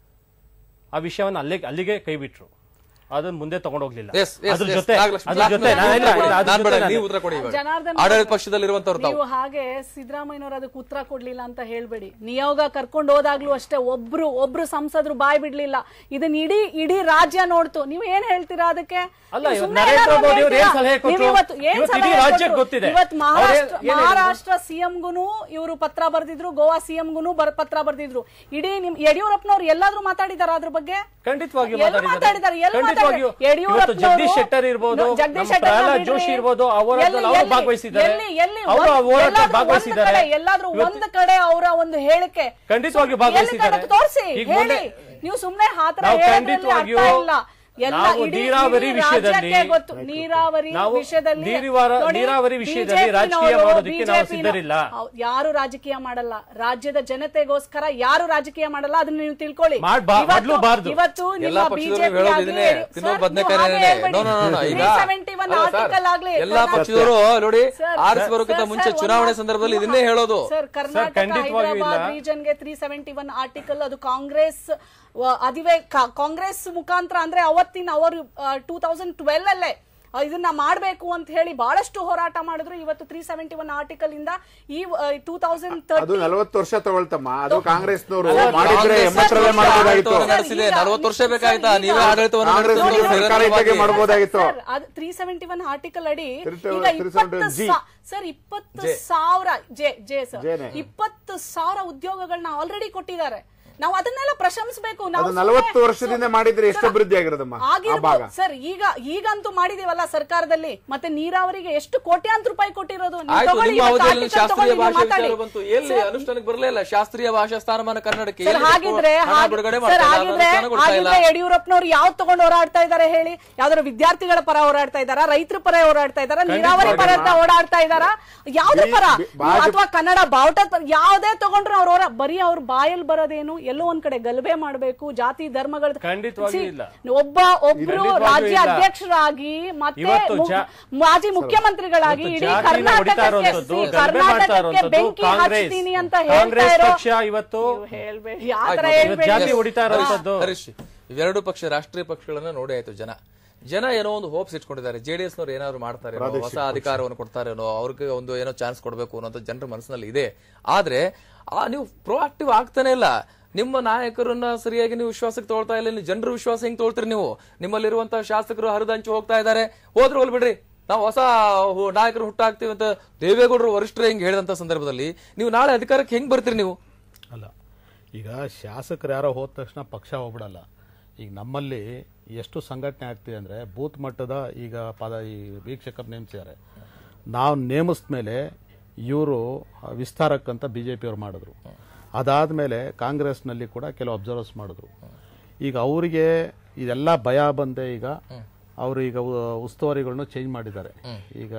ಆ ವಿಷಯವನ್ನ ಅಲ್ಲಿಗೆ ಅಲ್ಲಿಗೆ ಕೈ ಬಿಟ್ರು ಅದನ್ನ ಮುಂದೆ ತಗೊಂಡೋಗ್ಲಿಲ್ಲ Yes, yes, ಅದ್ರ yes. ಜೊತೆ ನಾಗಲಕ್ಷ್ಮಿ, ಅದ್ರ ಜೊತೆ ನಾನ್ ನಾನು ಇಲ್ಲ, ಇಲ್ಲ, ಅದ್ರ ನಾನ್ ಬೇಡ, ಜೊತೆ ನಾನು- ನೀವು ಉತ್ತರ ಕೊಡಿ ಇವಾಗ. ಜನಾರ್ದನ್ ಆಡಳಿತ ಪಕ್ಷದಲ್ಲಿರುವಂತವ್ರು ತಾವು ನೀವು ಹಾಗೆ ಸಿದ್ದರಾಮಯ್ಯನವರು ಅದಕ್ಕೆ ಉತ್ತರ ಕೊಡ್ಲಿಲ್ಲ ಅಂತ ಹೇಳ್ಬೇಡಿ ನಿಯೋಗ ಕರ್ಕೊಂಡು ಹೋದಾಗ್ಲೂ ಅಷ್ಟೇ ಒಬ್ರು ಒಬ್ರು ಸಂಸದರು ಬಾಯ್ ಬಿಡ್ಲಿಲ್ಲ ಇದನ್ನ ಇಡೀ ಇಡೀ ರಾಜ್ಯ ನೋಡ್ತು ನೀವು ಏನ್ ಹೇಳ್ತೀರಾ ಅದಕ್ಕೆ ಅಲ್ಲ, ನೀವು ಇವತ್ತು ಸುಮ್ನೆ ನರೇಂದ್ರ ಏನಾದ್ರು ಮೋದಿ ಅವ್ರು ಏನ್ ಹೇಳ್ತೀರಾ? ಸಲಹೆ ಕೊಟ್ರು? ನೀವು ಇವತ್ತು ಏನ್ ಇವತ್ತು ಇಡೀ ಸಲಹೆ ರಾಜ್ಯಕ್ಕೆ ಕೊಟ್ರು? ಗೊತ್ತಿದೆ. ಇವತ್ತು ಮಹಾರಾಷ್ಟ್ರ ಅವ್ರು ಏನ್- ಏನ್ ಹೇಳಿದ್ರು? ಮಹಾರಾಷ್ಟ್ರ ಸಿಎಂಗುನು ಇವರು ಪತ್ರ ಬರ್ದಿದ್ರು ಗೋವಾ ಸಿಎಂಗುನು ಬರ್ ಪತ್ರ ಬರ್ದಿದ್ರು ಇಡೀ ನಿಮ್ ಯಡಿಯೂರಪ್ಪನವ್ರು ಎಲ್ಲಾದ್ರೂ ಮಾತಾಡಿದಾರ ಅದ್ರ ಬಗ್ಗೆ ಖಂಡಿತವಾಗಿಯೂ ಎಲ್ಲಿ ಮಾತಾಡಿದ್ದಾರೆ? ಎಲ್ಲಿ ಖಂಡಿತವಾಗಿಯೂ ಮಾತಾಡಿದ್ದಾರೆ? ಇವತ್ತು ಜಗದೀಶ್ ಶೆಟ್ಟರ್ ಇರ್ಬೋದು ನೋ, ಜಗದೀಶ್ ನಮ್ಮ ಶೆಟ್ಟರ್ನ ಪ್ರಹ್ಲಾದ್ ಬಿಡ್ರಿ. ಜೋಶಿ ಇರ್ಬೋದು ಅವರ ಎಲ್ಲಿ- ಅವರು ಎಲ್ಲಿ- ಭಾಗವಹಿಸಿದ್ದಾರೆ ಎಲ್ಲಿ- ಎಲ್ಲಿ ಅವರು ಆ ಒಂದ್- ಹೋರಾಟದಲ್ಲಿ ಎಲ್ಲಾದ್ರೂ ಒಂದ್ ಭಾಗವಹಿಸಿದ್ದಾರೆ ಕಡೆ, ಎಲ್ಲಾದ್ರೂ ಇವತ್ತು- ಒಂದ್ ಕಡೆ ಅವರ ಒಂದು ಹೇಳಿಕೆ ಖಂಡಿತವಾಗಿಯೂ ಎಲ್ಲಿ ಭಾಗವಹಿಸಿದ್ದಾರೆ. ಕಡೆ ತೋರ್ಸಿ ಈಗ ಹೇಳಿ ಮೊನ್ನೆ ನೀವು ಸುಮ್ನೆ ಹಾತ್ರ ನಾವು ಹೇಳೋದ್ರಲ್ಲಿ ಅರ್ಥ ಖಂಡಿತವಾಗಿಯೂ ಇಲ್ಲ ಎಲ್ಲ ನಾವು ಇಡೀ- ನೀರಾವರಿ ಇಡೀ ವಿಷಯದಲ್ಲಿ ರಾಜ್ಯಕ್ಕೆ ಗೊತ್ತು ನೀರಾವರಿ ನಾವು ವಿಷಯದಲ್ಲಿ ನೀರಿವಾರ- ನೋಡಿ, ನೀರಾವರಿ ವಿಷಯದಲ್ಲಿ BJP ರಾಜಕೀಯ ನವರು, ಮಾಡೋದಕ್ಕೆ ನಾವು BJP ಸಿದ್ಧರಿಲ್ಲ. ಹೌದು, ಯಾರು ರಾಜಕೀಯ ಮಾಡಲ್ಲ ರಾಜ್ಯದ ಜನತೆಗೋಸ್ಕರ ಯಾರು ರಾಜಕೀಯ ಮಾಡಲ್ಲ ಅದನ್ನ ನೀವು ತಿಳ್ಕೊಳ್ಳಿ ಮಾಡ್ಬಾ- ಇವತ್ತು- ಮೊದ್ಲುಬಾರ್ದು. ಇವತ್ತು ಎಲ್ಲಾ ನಿಮ್ಮ ಪಕ್ಷದವರು ಬಿಜೆಪಿ ಹೇಳೋದು ಆಗ್ಲಿ, ಇದನ್ನೇ ಸರ್, ತಿನ್ನೋ ನೀವು ಬದನೆಕಾಯಿ ಹಾಗೆ ಹೇಳ್ಬೇಡಿ. ನೋ ನೋ ನೋ ಈಗ 371 ಅಲ್ಲ ಸರ್, ಆರ್ಟಿಕಲ್ ಆಗ್ಲಿ ಎಲ್ಲಾ ಕರ್ನಾಟಕ- ಪಕ್ಷದವರು ನೋಡಿ ಸರ್, ಆರಿಸಿ ಬರೋಕ್ಕಿಂತ ಸರ್, ಮುಂಚೆ ಸರ್, ಚುನಾವಣೆ ಒಂದು- ಸಂದರ್ಭದಲ್ಲಿ ಇದನ್ನೇ ಹೇಳೋದು ಸರ್ ಕರ್ನಾಟಕ ಖಂಡಿತವಾಗಿಯೂ ಇಲ್ಲ. ಹೈದರಾಬಾದ್ ರೀಜನ್ಗೆ ತ್ರೀ ಸೆವೆಂಟಿ ಒನ್ ಆರ್ಟಿಕಲ್ ಅದು ಕಾಂಗ್ರೆಸ್ ವ- ಅದಿವೆ ಕಾ- ಕಾಂಗ್ರೆಸ್ ಮುಖಾಂತರ ಅಂದ್ರೆ ಅವತ್ತಿನ ಅವರು ಟೂ ತೌಸಂಡ್ ಟ್ವೆಲ್ ಅಲ್ಲೇ ಆ, ಇದನ್ನ ಮಾಡಬೇಕು ಅಂತ ಹೇಳಿ ಬಹಳಷ್ಟು ಹೋರಾಟ ಮಾಡಿದ್ರು ಇವತ್ತು ತ್ರೀ ಸೆವೆಂಟಿ ಒನ್ ಆರ್ಟಿಕಲ್ ಇಂದ ಈ ಟೂ ತೌಸಂಡ್ ಅದು ನಲವತ್ತು ವರ್ಷ ತಗೊಳ್ತಮ್ಮ ಅದು ಕಾಂಗ್ರೆಸ್ನವರು ಅಲ್ಲ, ಮಾಡಿದ್ರೆ ಕಾಂಗ್ರೆಸ್ ಎಂಬತ್ತರಲ್ಲೇ ಮಾಡ್ಬೋದಾಗಿತ್ತು ಆಡಳಿತವನ್ನು ನಡೆಸಿದೆ ನಲವತ್ತು ವರ್ಷ ಬೇಕಾಯ್ತಾ ನೀವೇ ಆಡಳಿತವನ್ನು ಕಾಂಗ್ರೆಸ್ ನಡೆಸಿದ್ರು ಸರ್ಕಾರ ನಿರಂತರವಾಗಿ. ಇದ್ದಾಗೆ ಮಾಡ್ಬೋದಾಗಿತ್ತು ತ್ರೀ ಸೆವೆಂಟಿ ಒನ್ ಆರ್ಟಿಕಲ್ ಅಡಿ Three- ಈಗ 371 ಇಪ್ಪತ್ತು G. ಸಾ- ಸರ್ ಇಪ್ಪತ್ತು ಸಾವಿರ ಜೆ ಜೆ ಸರ್ ಜೇನೆ. ಇಪ್ಪತ್ತು ಸಾವಿರ ಉದ್ಯೋಗಗಳನ್ನ ಆಲ್ರೆಡಿ ಕೊಟ್ಟಿದ್ದಾರೆ ನಾವು ಅದನ್ನೆಲ್ಲ ಪ್ರಶಂಸಿಸಬೇಕು ನಾವು ಅದು ಸುಮ್ನೆ- ನಲವತ್ತು ವರ್ಷದಿಂದ ಮಾಡಿದ್ರೆ ಎಷ್ಟು ಸರ್, ಅಭಿವೃದ್ಧಿ ಆಗಿರೋದಮ್ಮ ಆ ಭಾಗ ಆಗಿರ್ಬೋದು ಸರ್ ಈಗ ಈಗಂತೂ ಮಾಡಿದೀವಲ್ಲ ಸರ್ಕಾರದಲ್ಲಿ ಮತ್ತೆ ನೀರಾವರಿಗೆ ಎಷ್ಟು ಕೋಟ್ಯಾಂತರ ರೂಪಾಯಿ ಕೊಟ್ಟಿರೋದು ನೀವು ಆಯ್ತು ತಗೊಳ್ಳಿ, ನಿಮ್ಮ ಇವತ್ತು ಅವಧಿಯಲ್ಲಿ article ಶಾಸ್ತ್ರೀಯ ತಗೊಳ್ಳಿ, ಭಾಷೆ ಮಾತಾಡಿ. ವಿಚಾರ ಬಂತು ಎಲ್ಲಿ ಸರ್, ಅನುಷ್ಠಾನಕ್ಕೆ ಬರಲೇ ಇಲ್ಲ ಶಾಸ್ತ್ರೀಯ ಭಾಷಾ ಸ್ಥಾನಮಾನ ಕನ್ನಡಕ್ಕೆ ಸರ್ ಎಲ್ಲಿ ಹಾಗಿದ್ರೆ ಹಣ ಹಾಗೆ- ಬಿಡುಗಡೆ ಸರ್ ಮಾಡ್ತಾ ಇಲ್ಲ, ಹಾಗಿದ್ರೆ ಅನುಷ್ಠಾನ ಕೊಡ್ತಾ ಇಲ್ಲ ಹಾಗಿದ್ರೆ ಯಡಿಯೂರಪ್ಪನವರು ಯಾವ್ದು ತಗೊಂಡು ಹೋರಾಡ್ತಾ ಇದ್ದಾರೆ ಹೇಳಿ ಯಾವ್ದಾದ್ರು ವಿದ್ಯಾರ್ಥಿಗಳ ಪರ ಹೋರಾಡ್ತಾ ಇದ್ದಾರಾ ರೈತರ ಪರ ಹೋರಾಡ್ತಾ ಇದ್ದಾರಾ ನೀರಾವರಿ ಪರ ಅಂತ ಓಡಾಡ್ತಾ ಇದ್ದಾರಾ ಯಾವ್ದ್ರ ಬಿ- ಪರ ಬಿ- ಬಾಜು- ಅಥವಾ ಕನ್ನಡ ಬಾವುಟ ಯಾವ್ದೇ ತಗೊಂಡ್ರು ಅವ್ರ ಹೋರಾ ಬರೀ ಅವ್ರ ಬಾಯಲ್ಲಿ ಬರೋದೇನು ಎಲ್ಲೋ ಒಂದ್ ಕಡೆ ಗಲಭೆ ಮಾಡ್ಬೇಕು ಜಾತಿ ಧರ್ಮಗಳ ಖಂಡಿತವಾಗಿಯೂ See, ಇಲ್ಲ. ಒಬ್ಬ ಒಬ್ರು ಖಂಡಿತವಾಗಿಯೂ ರಾಜ್ಯ ಇಲ್ಲ. ಅಧ್ಯಕ್ಷರಾಗಿ ಮತ್ತೆ ಇವತ್ತು ಮು- ಜಾ- ಮಾಜಿ ಮುಖ್ಯಮಂತ್ರಿಗಳಾಗಿ ಇವತ್ತು ಇಡೀ ಜಾತಿನ ಹೊಡಿತಾ ಕರ್ನಾಟಕಕ್ಕೆ ಇರುವಂತದ್ದು, see, ಗಲಭೆ ಮಾಡ್ತಾ ಕರ್ನಾಟಕಕ್ಕೆ ಇರುವಂತದ್ದು ಬೆಂಕಿ ಕಾಂಗ್ರೆಸ್ ಹಚ್ತೀನಿ ಅಂತ ಹೇಳ್ತಾ ಕಾಂಗ್ರೆಸ್ ಇರೋ ಪಕ್ಷ ಇವತ್ತು ನೀವು ಹೇಳ್ಬೇಡಿ ಆ ಥರ ಆಯ್ತು, ಇವತ್ತು ಜಾತಿ ಹೇಳ್ಬೇಡಿ ಹೊಡಿತಾ ಇರುವಂತದ್ದು ಹರೀಶ್ ಇವೆರಡು ಪಕ್ಷ ರಾಷ್ಟ್ರೀಯ ಪಕ್ಷಗಳನ್ನ ನೋಡಿ ಆಯ್ತು ಜನ ಜನ ಏನೋ ಒಂದು ಹೋಪ್ಸ್ ಇಟ್ಕೊಂಡಿದ್ದಾರೆ ಜೆಡಿಎಸ್ ನವರು ಏನಾದ್ರು ಮಾಡ್ತಾರೆ ಹೊಸ ಅಧಿಕಾರವನ್ನು ಕೊಡ್ತಾರೇನೋ ಅವ್ರಿಗೆ ಒಂದು ಏನೋ ಚಾನ್ಸ್ ಕೊಡಬೇಕು ಅನ್ನೋ ಜನರ ಮನಸ್ಸಿನಲ್ಲಿ ಇದೆ ಆದ್ರೆ ಆ ನೀವು ಪ್ರೊಆಕ್ಟಿವ್ ಆಗ್ತಾನೆ ಇಲ್ಲ ನಿಮ್ಮ ನಾಯಕರನ್ನ ಸರಿಯಾಗಿ ನೀವು ವಿಶ್ವಾಸಕ್ಕೆ ತಗೊಳ್ತಾ ಇಲ್ಲ ನೀವು ಜನರ ವಿಶ್ವಾಸ ಹೆಂಗ್ ತಗೊಳ್ತೀರಿ ನೀವು ನಿಮ್ಮಲ್ಲಿರುವಂತಹ ಶಾಸಕರು ಹರಿದಂಚು ಹೋಗ್ತಾ ಇದ್ದಾರೆ ಹೋದ್ರು ಹೋಗ್ಲಿ ಬಿಡ್ರಿ ನಾವು ಹೊಸ ಹು- ನಾಯಕರು ಹುಟ್ಟಾಕ್ತೀವಿ ಅಂತ ದೇವೇಗೌಡರು ವರಿಷ್ಠರು ಹೆಂಗ್ ಹೇಳಿದಂತ ಸಂದರ್ಭದಲ್ಲಿ ನೀವು ನಾಳೆ ಅಧಿಕಾರಕ್ಕೆ ಹೆಂಗ್ ಬರ್ತೀರಿ ನೀವು ಅಲ್ಲ ಈಗ ಶಾಸಕರು ಯಾರೋ ಹೋದ ತಕ್ಷಣ ಪಕ್ಷ ಹೋಗ್ಬಿಡಲ್ಲ ಈಗ ನಮ್ಮಲ್ಲಿ ಎಷ್ಟು ಸಂಘಟನೆ ಆಗ್ತಿದೆ ಅಂದರೆ ಬೂತ್ ಮಟ್ಟದ ಈಗ ಪದ ಈ ವೀಕ್ಷಕರು ನೇಮಿಸಿದ್ದಾರೆ ನಾವು ನೇಮಿಸಿದ ಮೇಲೆ ಇವರು ವಿಸ್ತಾರಕ್ಕಂತ ಬಿ ಜೆ ಪಿಯವ್ರು ಮಾಡಿದ್ರು ಅದಾದಮೇಲೆ ಕಾಂಗ್ರೆಸ್ನಲ್ಲಿ ಕೂಡ ಕೆಲವು ಅಬ್ಸರ್ವರ್ಸ್ ಮಾಡಿದ್ರು ಈಗ ಅವರಿಗೆ ಇದೆಲ್ಲ ಭಯ ಬಂದೆ ಈಗ ಅವರು ಈಗ ಉ- ಉಸ್ತುವಾರಿಗಳನ್ನ ಚೇಂಜ್ ಮಾಡಿದ್ದಾರೆ ಈಗ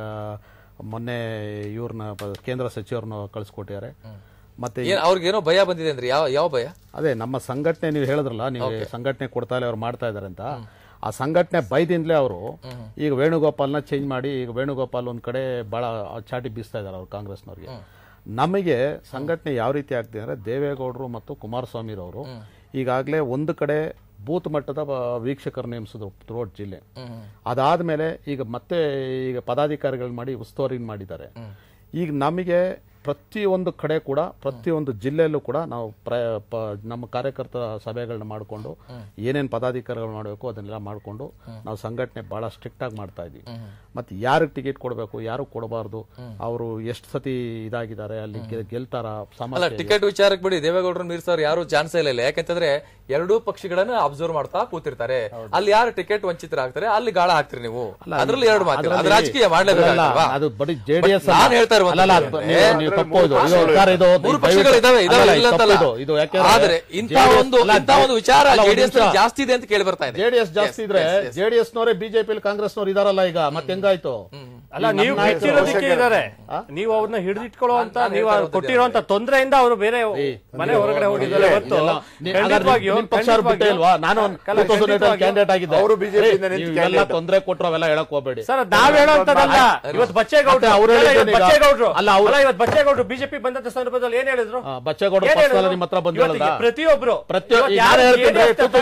ಮೊನ್ನೆ ಇವ್ರನ್ನ ಪ- ಕೇಂದ್ರ ಸಚಿವರನ್ನ ಕಳಿಸ್ಕೊಟ್ಟಿದ್ದಾರೆ ಮತ್ತೆ ಏನ್ ಅವ್ರಿಗೇನೋ ಭಯ ಬಂದಿದೆ ಅಂದ್ರೆ ಯಾವ ಯಾವ ಭಯ ಅದೇ ನಮ್ಮ ಸಂಘಟನೆ ನೀವು ಹೇಳಿದ್ರಲ್ಲ ನೀವು ಸಂಘಟನೆ ಕೊಡ್ತಾ ಇಲ್ಲ ಅವ್ರು ಮಾಡ್ತಾ ಇದಾರೆ ಅಂತ ಆ ಸಂಘಟನೆ ಬೈದಿಂದಲೇ ಅವರು ಈಗ ವೇಣುಗೋಪಾಲ್ನ ಚೇಂಜ್ ಮಾಡಿ ಈಗ ವೇಣುಗೋಪಾಲ್ ಒಂದ್ ಕಡೆ ಬಹಳ ಚಾಟಿ ಬೀಸ್ತಾ ಇದಾರೆ ಅವ್ರು ಕಾಂಗ್ರೆಸ್ನವ್ರಿಗೆ ನಮಗೆ ಸಂಘಟನೆ ಯಾವ ರೀತಿ ಆಗ್ತಿದೆ ಅಂದ್ರೆ ದೇವೇಗೌಡರು ಮತ್ತು ಕುಮಾರಸ್ವಾಮಿರವರು ಈಗಾಗಲೇ ಒಂದು ಕಡೆ ಬೂತ್ ಮಟ್ಟದ ಬ- ವೀಕ್ಷಕರು ನೇಮಿಸಿದ್ರು ಥ್ರೋಟ್ ಜಿಲ್ಲೆ ಅದಾದ್ಮೇಲೆ ಈಗ ಮತ್ತೆ ಈಗ ಪದಾಧಿಕಾರಿಗಳು ಮಾಡಿ ಉಸ್ತುವಾರಿ ಮಾಡಿದ್ದಾರೆ ಈಗ ನಮಗೆ ಪ್ರತಿಯೊಂದು ಕಡೆ ಕೂಡ ಪ್ರತಿಯೊಂದು ಜಿಲ್ಲೆಯಲ್ಲೂ ಕೂಡ ನಾವು ಪ್ರ ಪ- ನಮ್ಮ ಕಾರ್ಯಕರ್ತರ ಸಭೆಗಳನ್ನ ಮಾಡಿಕೊಂಡು ಏನೇನು ಪದಾಧಿಕಾರಿಗಳು ಮಾಡಬೇಕು ಅದನ್ನೆಲ್ಲ ಮಾಡಿಕೊಂಡು ನಾವು ಸಂಘಟನೆ ಬಹಳ ಸ್ಟ್ರಿಕ್ಟ್ ಆಗಿ ಮಾಡ್ತಾ ಇದ್ವಿ ಮತ್ತೆ ಯಾರಿಗೆ ಟಿಕೆಟ್ ಕೊಡಬೇಕು ಯಾರು ಕೊಡಬಾರ್ದು ಅವರು ಎಷ್ಟು ಸತಿ ಇದಾಗಿದ್ದಾರೆ ಅಲ್ಲಿ ಗೆ- ಗೆಲ್ತಾರ ಅಲ್ಲ ಸಮಸ್ಯೆ ಟಿಕೆಟ್ ವಿಚಾರಕ್ಕೆ ಬಿಡಿ ದೇವೇಗೌಡರು ಮೀರ್ಸೋರು ಯಾರು ಚಾನ್ಸ್ ಇಲ್ಲ ಇಲ್ಲ ಯಾಕಂತಂದ್ರೆ ಎರಡೂ ಪಕ್ಷಗಳನ್ನ ಅಬ್ಸರ್ವ್ ಮಾಡ್ತಾ ಕೂತಿರ್ತಾರೆ ಅಲ್ಲಿ ಯಾರು ಟಿಕೆಟ್ ವಂಚಿತರಾಗ್ತಾರೆ ಅಲ್ಲಿ ಗಾಳ ಹಾಕ್ತಿರಿ ನೀವು ಅದ್ರಲ್ಲಿ ಎರಡು ಮಾತಿಲ್ಲ ಅದು ಅದ್ರಲ್ಲಿ- ರಾಜಕೀಯ ಅಲ್ಲ, ಮಾಡ್ಲೇಬೇಕಾಗಲ್ವಾ ಅದು ಬರೀ JDS But ನಾನ್ ಹೇಳ್ತಾ ಇರುವಂತದ್ದು ಅಲ್ಲ, ಅಲ್ಲ, ಏನಂದ್ರೆ, ನೀವು- ನೀವು ತಪ್ಪು ಇದು. ಇದು ಸರ್, ಇದು ಮೂರು ಪಕ್ಷಗಳು ಇದಾವೆ ಇದಾವೆ ಅಲ್ಲ, ಇಲ್ಲ ಇದು ಅಂತಲ್ಲ. ತಪ್ಪು ಇದು. ಇದು ಯಾಕೆಂದ್ರೆ ಆದ್ರೆ ಇಂಥ JDS ಒಂದು ಅಲ್ಲ, ಇಂಥ ಒಂದು ವಿಚಾರ ಅಲ್ಲ, ಒಂದು ಜೆಡಿಎಸ್ ನಿಮಿಷ. ಜಾಸ್ತಿ ಇದೆ ಅಂತ ಕೇಳಿ ಬರ್ತಾ ಇದೆ ಜೆಡಿಎಸ್ ಜಾಸ್ತಿ Yes, ಇದ್ರೆ yes, yes. ಜೆಡಿಎಸ್ ನವರೇ ಬಿಜೆಪಿ ಕಾಂಗ್ರೆಸ್ ನವರು ಇದಾರಲ್ಲ ಈಗ ಮತ್ತೆ ಹೆಂಗಾಯ್ತು ಅಲ್ಲ ಈಗ ನೀವು ನಮ್ಮ ನಾಯಕರು ಬಿಟ್ಟಿರೋದಕ್ಕೆ ಅವಶ್ಯಕ- ಇದಾರೆ ಆ? ನೀವು ಅವ್ರನ್ನ ಹಿಡಿದಿಟ್ಕೊಳ್ಳೋ ಅಂತ ನಾನ್ ನೀವು ಹೇಳ್ತಾ ಇರೋದು ಕೊಟ್ಟಿರುವಂತ ತೊಂದರೆಯಿಂದ ಅವರು ಬೇರೆ ಮನೆ ಹೊರಗಡೆ ಹೋಗಿದ್ದಾರೆ ಹೊರತು ಎಲ್ಲ- ನೀ- ಹಾಗಾದ್ರೆ ಖಂಡಿತವಾಗಿಯೂ- ನಿಮ್ ಪಕ್ಷ ಅವ್ರು ಬಿಟ್ಟೇ ಇಲ್ವಾ ನಾನು ಕಲ- ಖಂಡಿತವಾಗಿಯೂ- ಕ್ಯಾಂಡಿಡೇಟ್ ಆಗಿದ್ದೆ ಅವರು BJP ಇಂದ ನಿಂತು ನೀವೆಲ್ಲ candidate. ತೊಂದರೆ ಕೊಟ್ರು ಅವೆಲ್ಲ ಹೇಳಕ್ ಹೋಗ್ಬೇಡಿ ಸರ್ ನಾವ್ ಹೇಳೋಂತದಲ್ಲ ಇವತ್ತು ಬಚ್ಚೇಗೌಡ್ರು ಮತ್ತೆ ಅವ್ರು ಅಲ್ಲ, ಇವತ್ತು ಹೇಳಿದ್ದು ಈಗ- ಬಚ್ಚೇಗೌಡ್ರು ಅಲ್ಲ, ಅವ್ರು- ಅಲ್ಲ ಇವತ್ತು ಬಚ್ಚೇಗೌಡ್ರು ಬಿಜೆಪಿ ಬಂದಂತ ಸಂದರ್ಭದಲ್ಲಿ ಏನ್ ಹೇಳಿದ್ರು ಆ, ಬಚ್ಚೇಗೌಡ್ರು ಏನ್ personal ಹೇಳಿದ್ರು? ನಿಮ್ಮ ಹತ್ರ ಬಂದು ಇವತ್ತಿಗೆ ಹೇಳಿದ್ರಾ? ಪ್ರತಿಯೊಬ್ರು ಪ್ರತಿ- ಇವತ್ತು ಯಾರು ಯಾರು ಹೇಳ್ತಿದ್ರು? JDS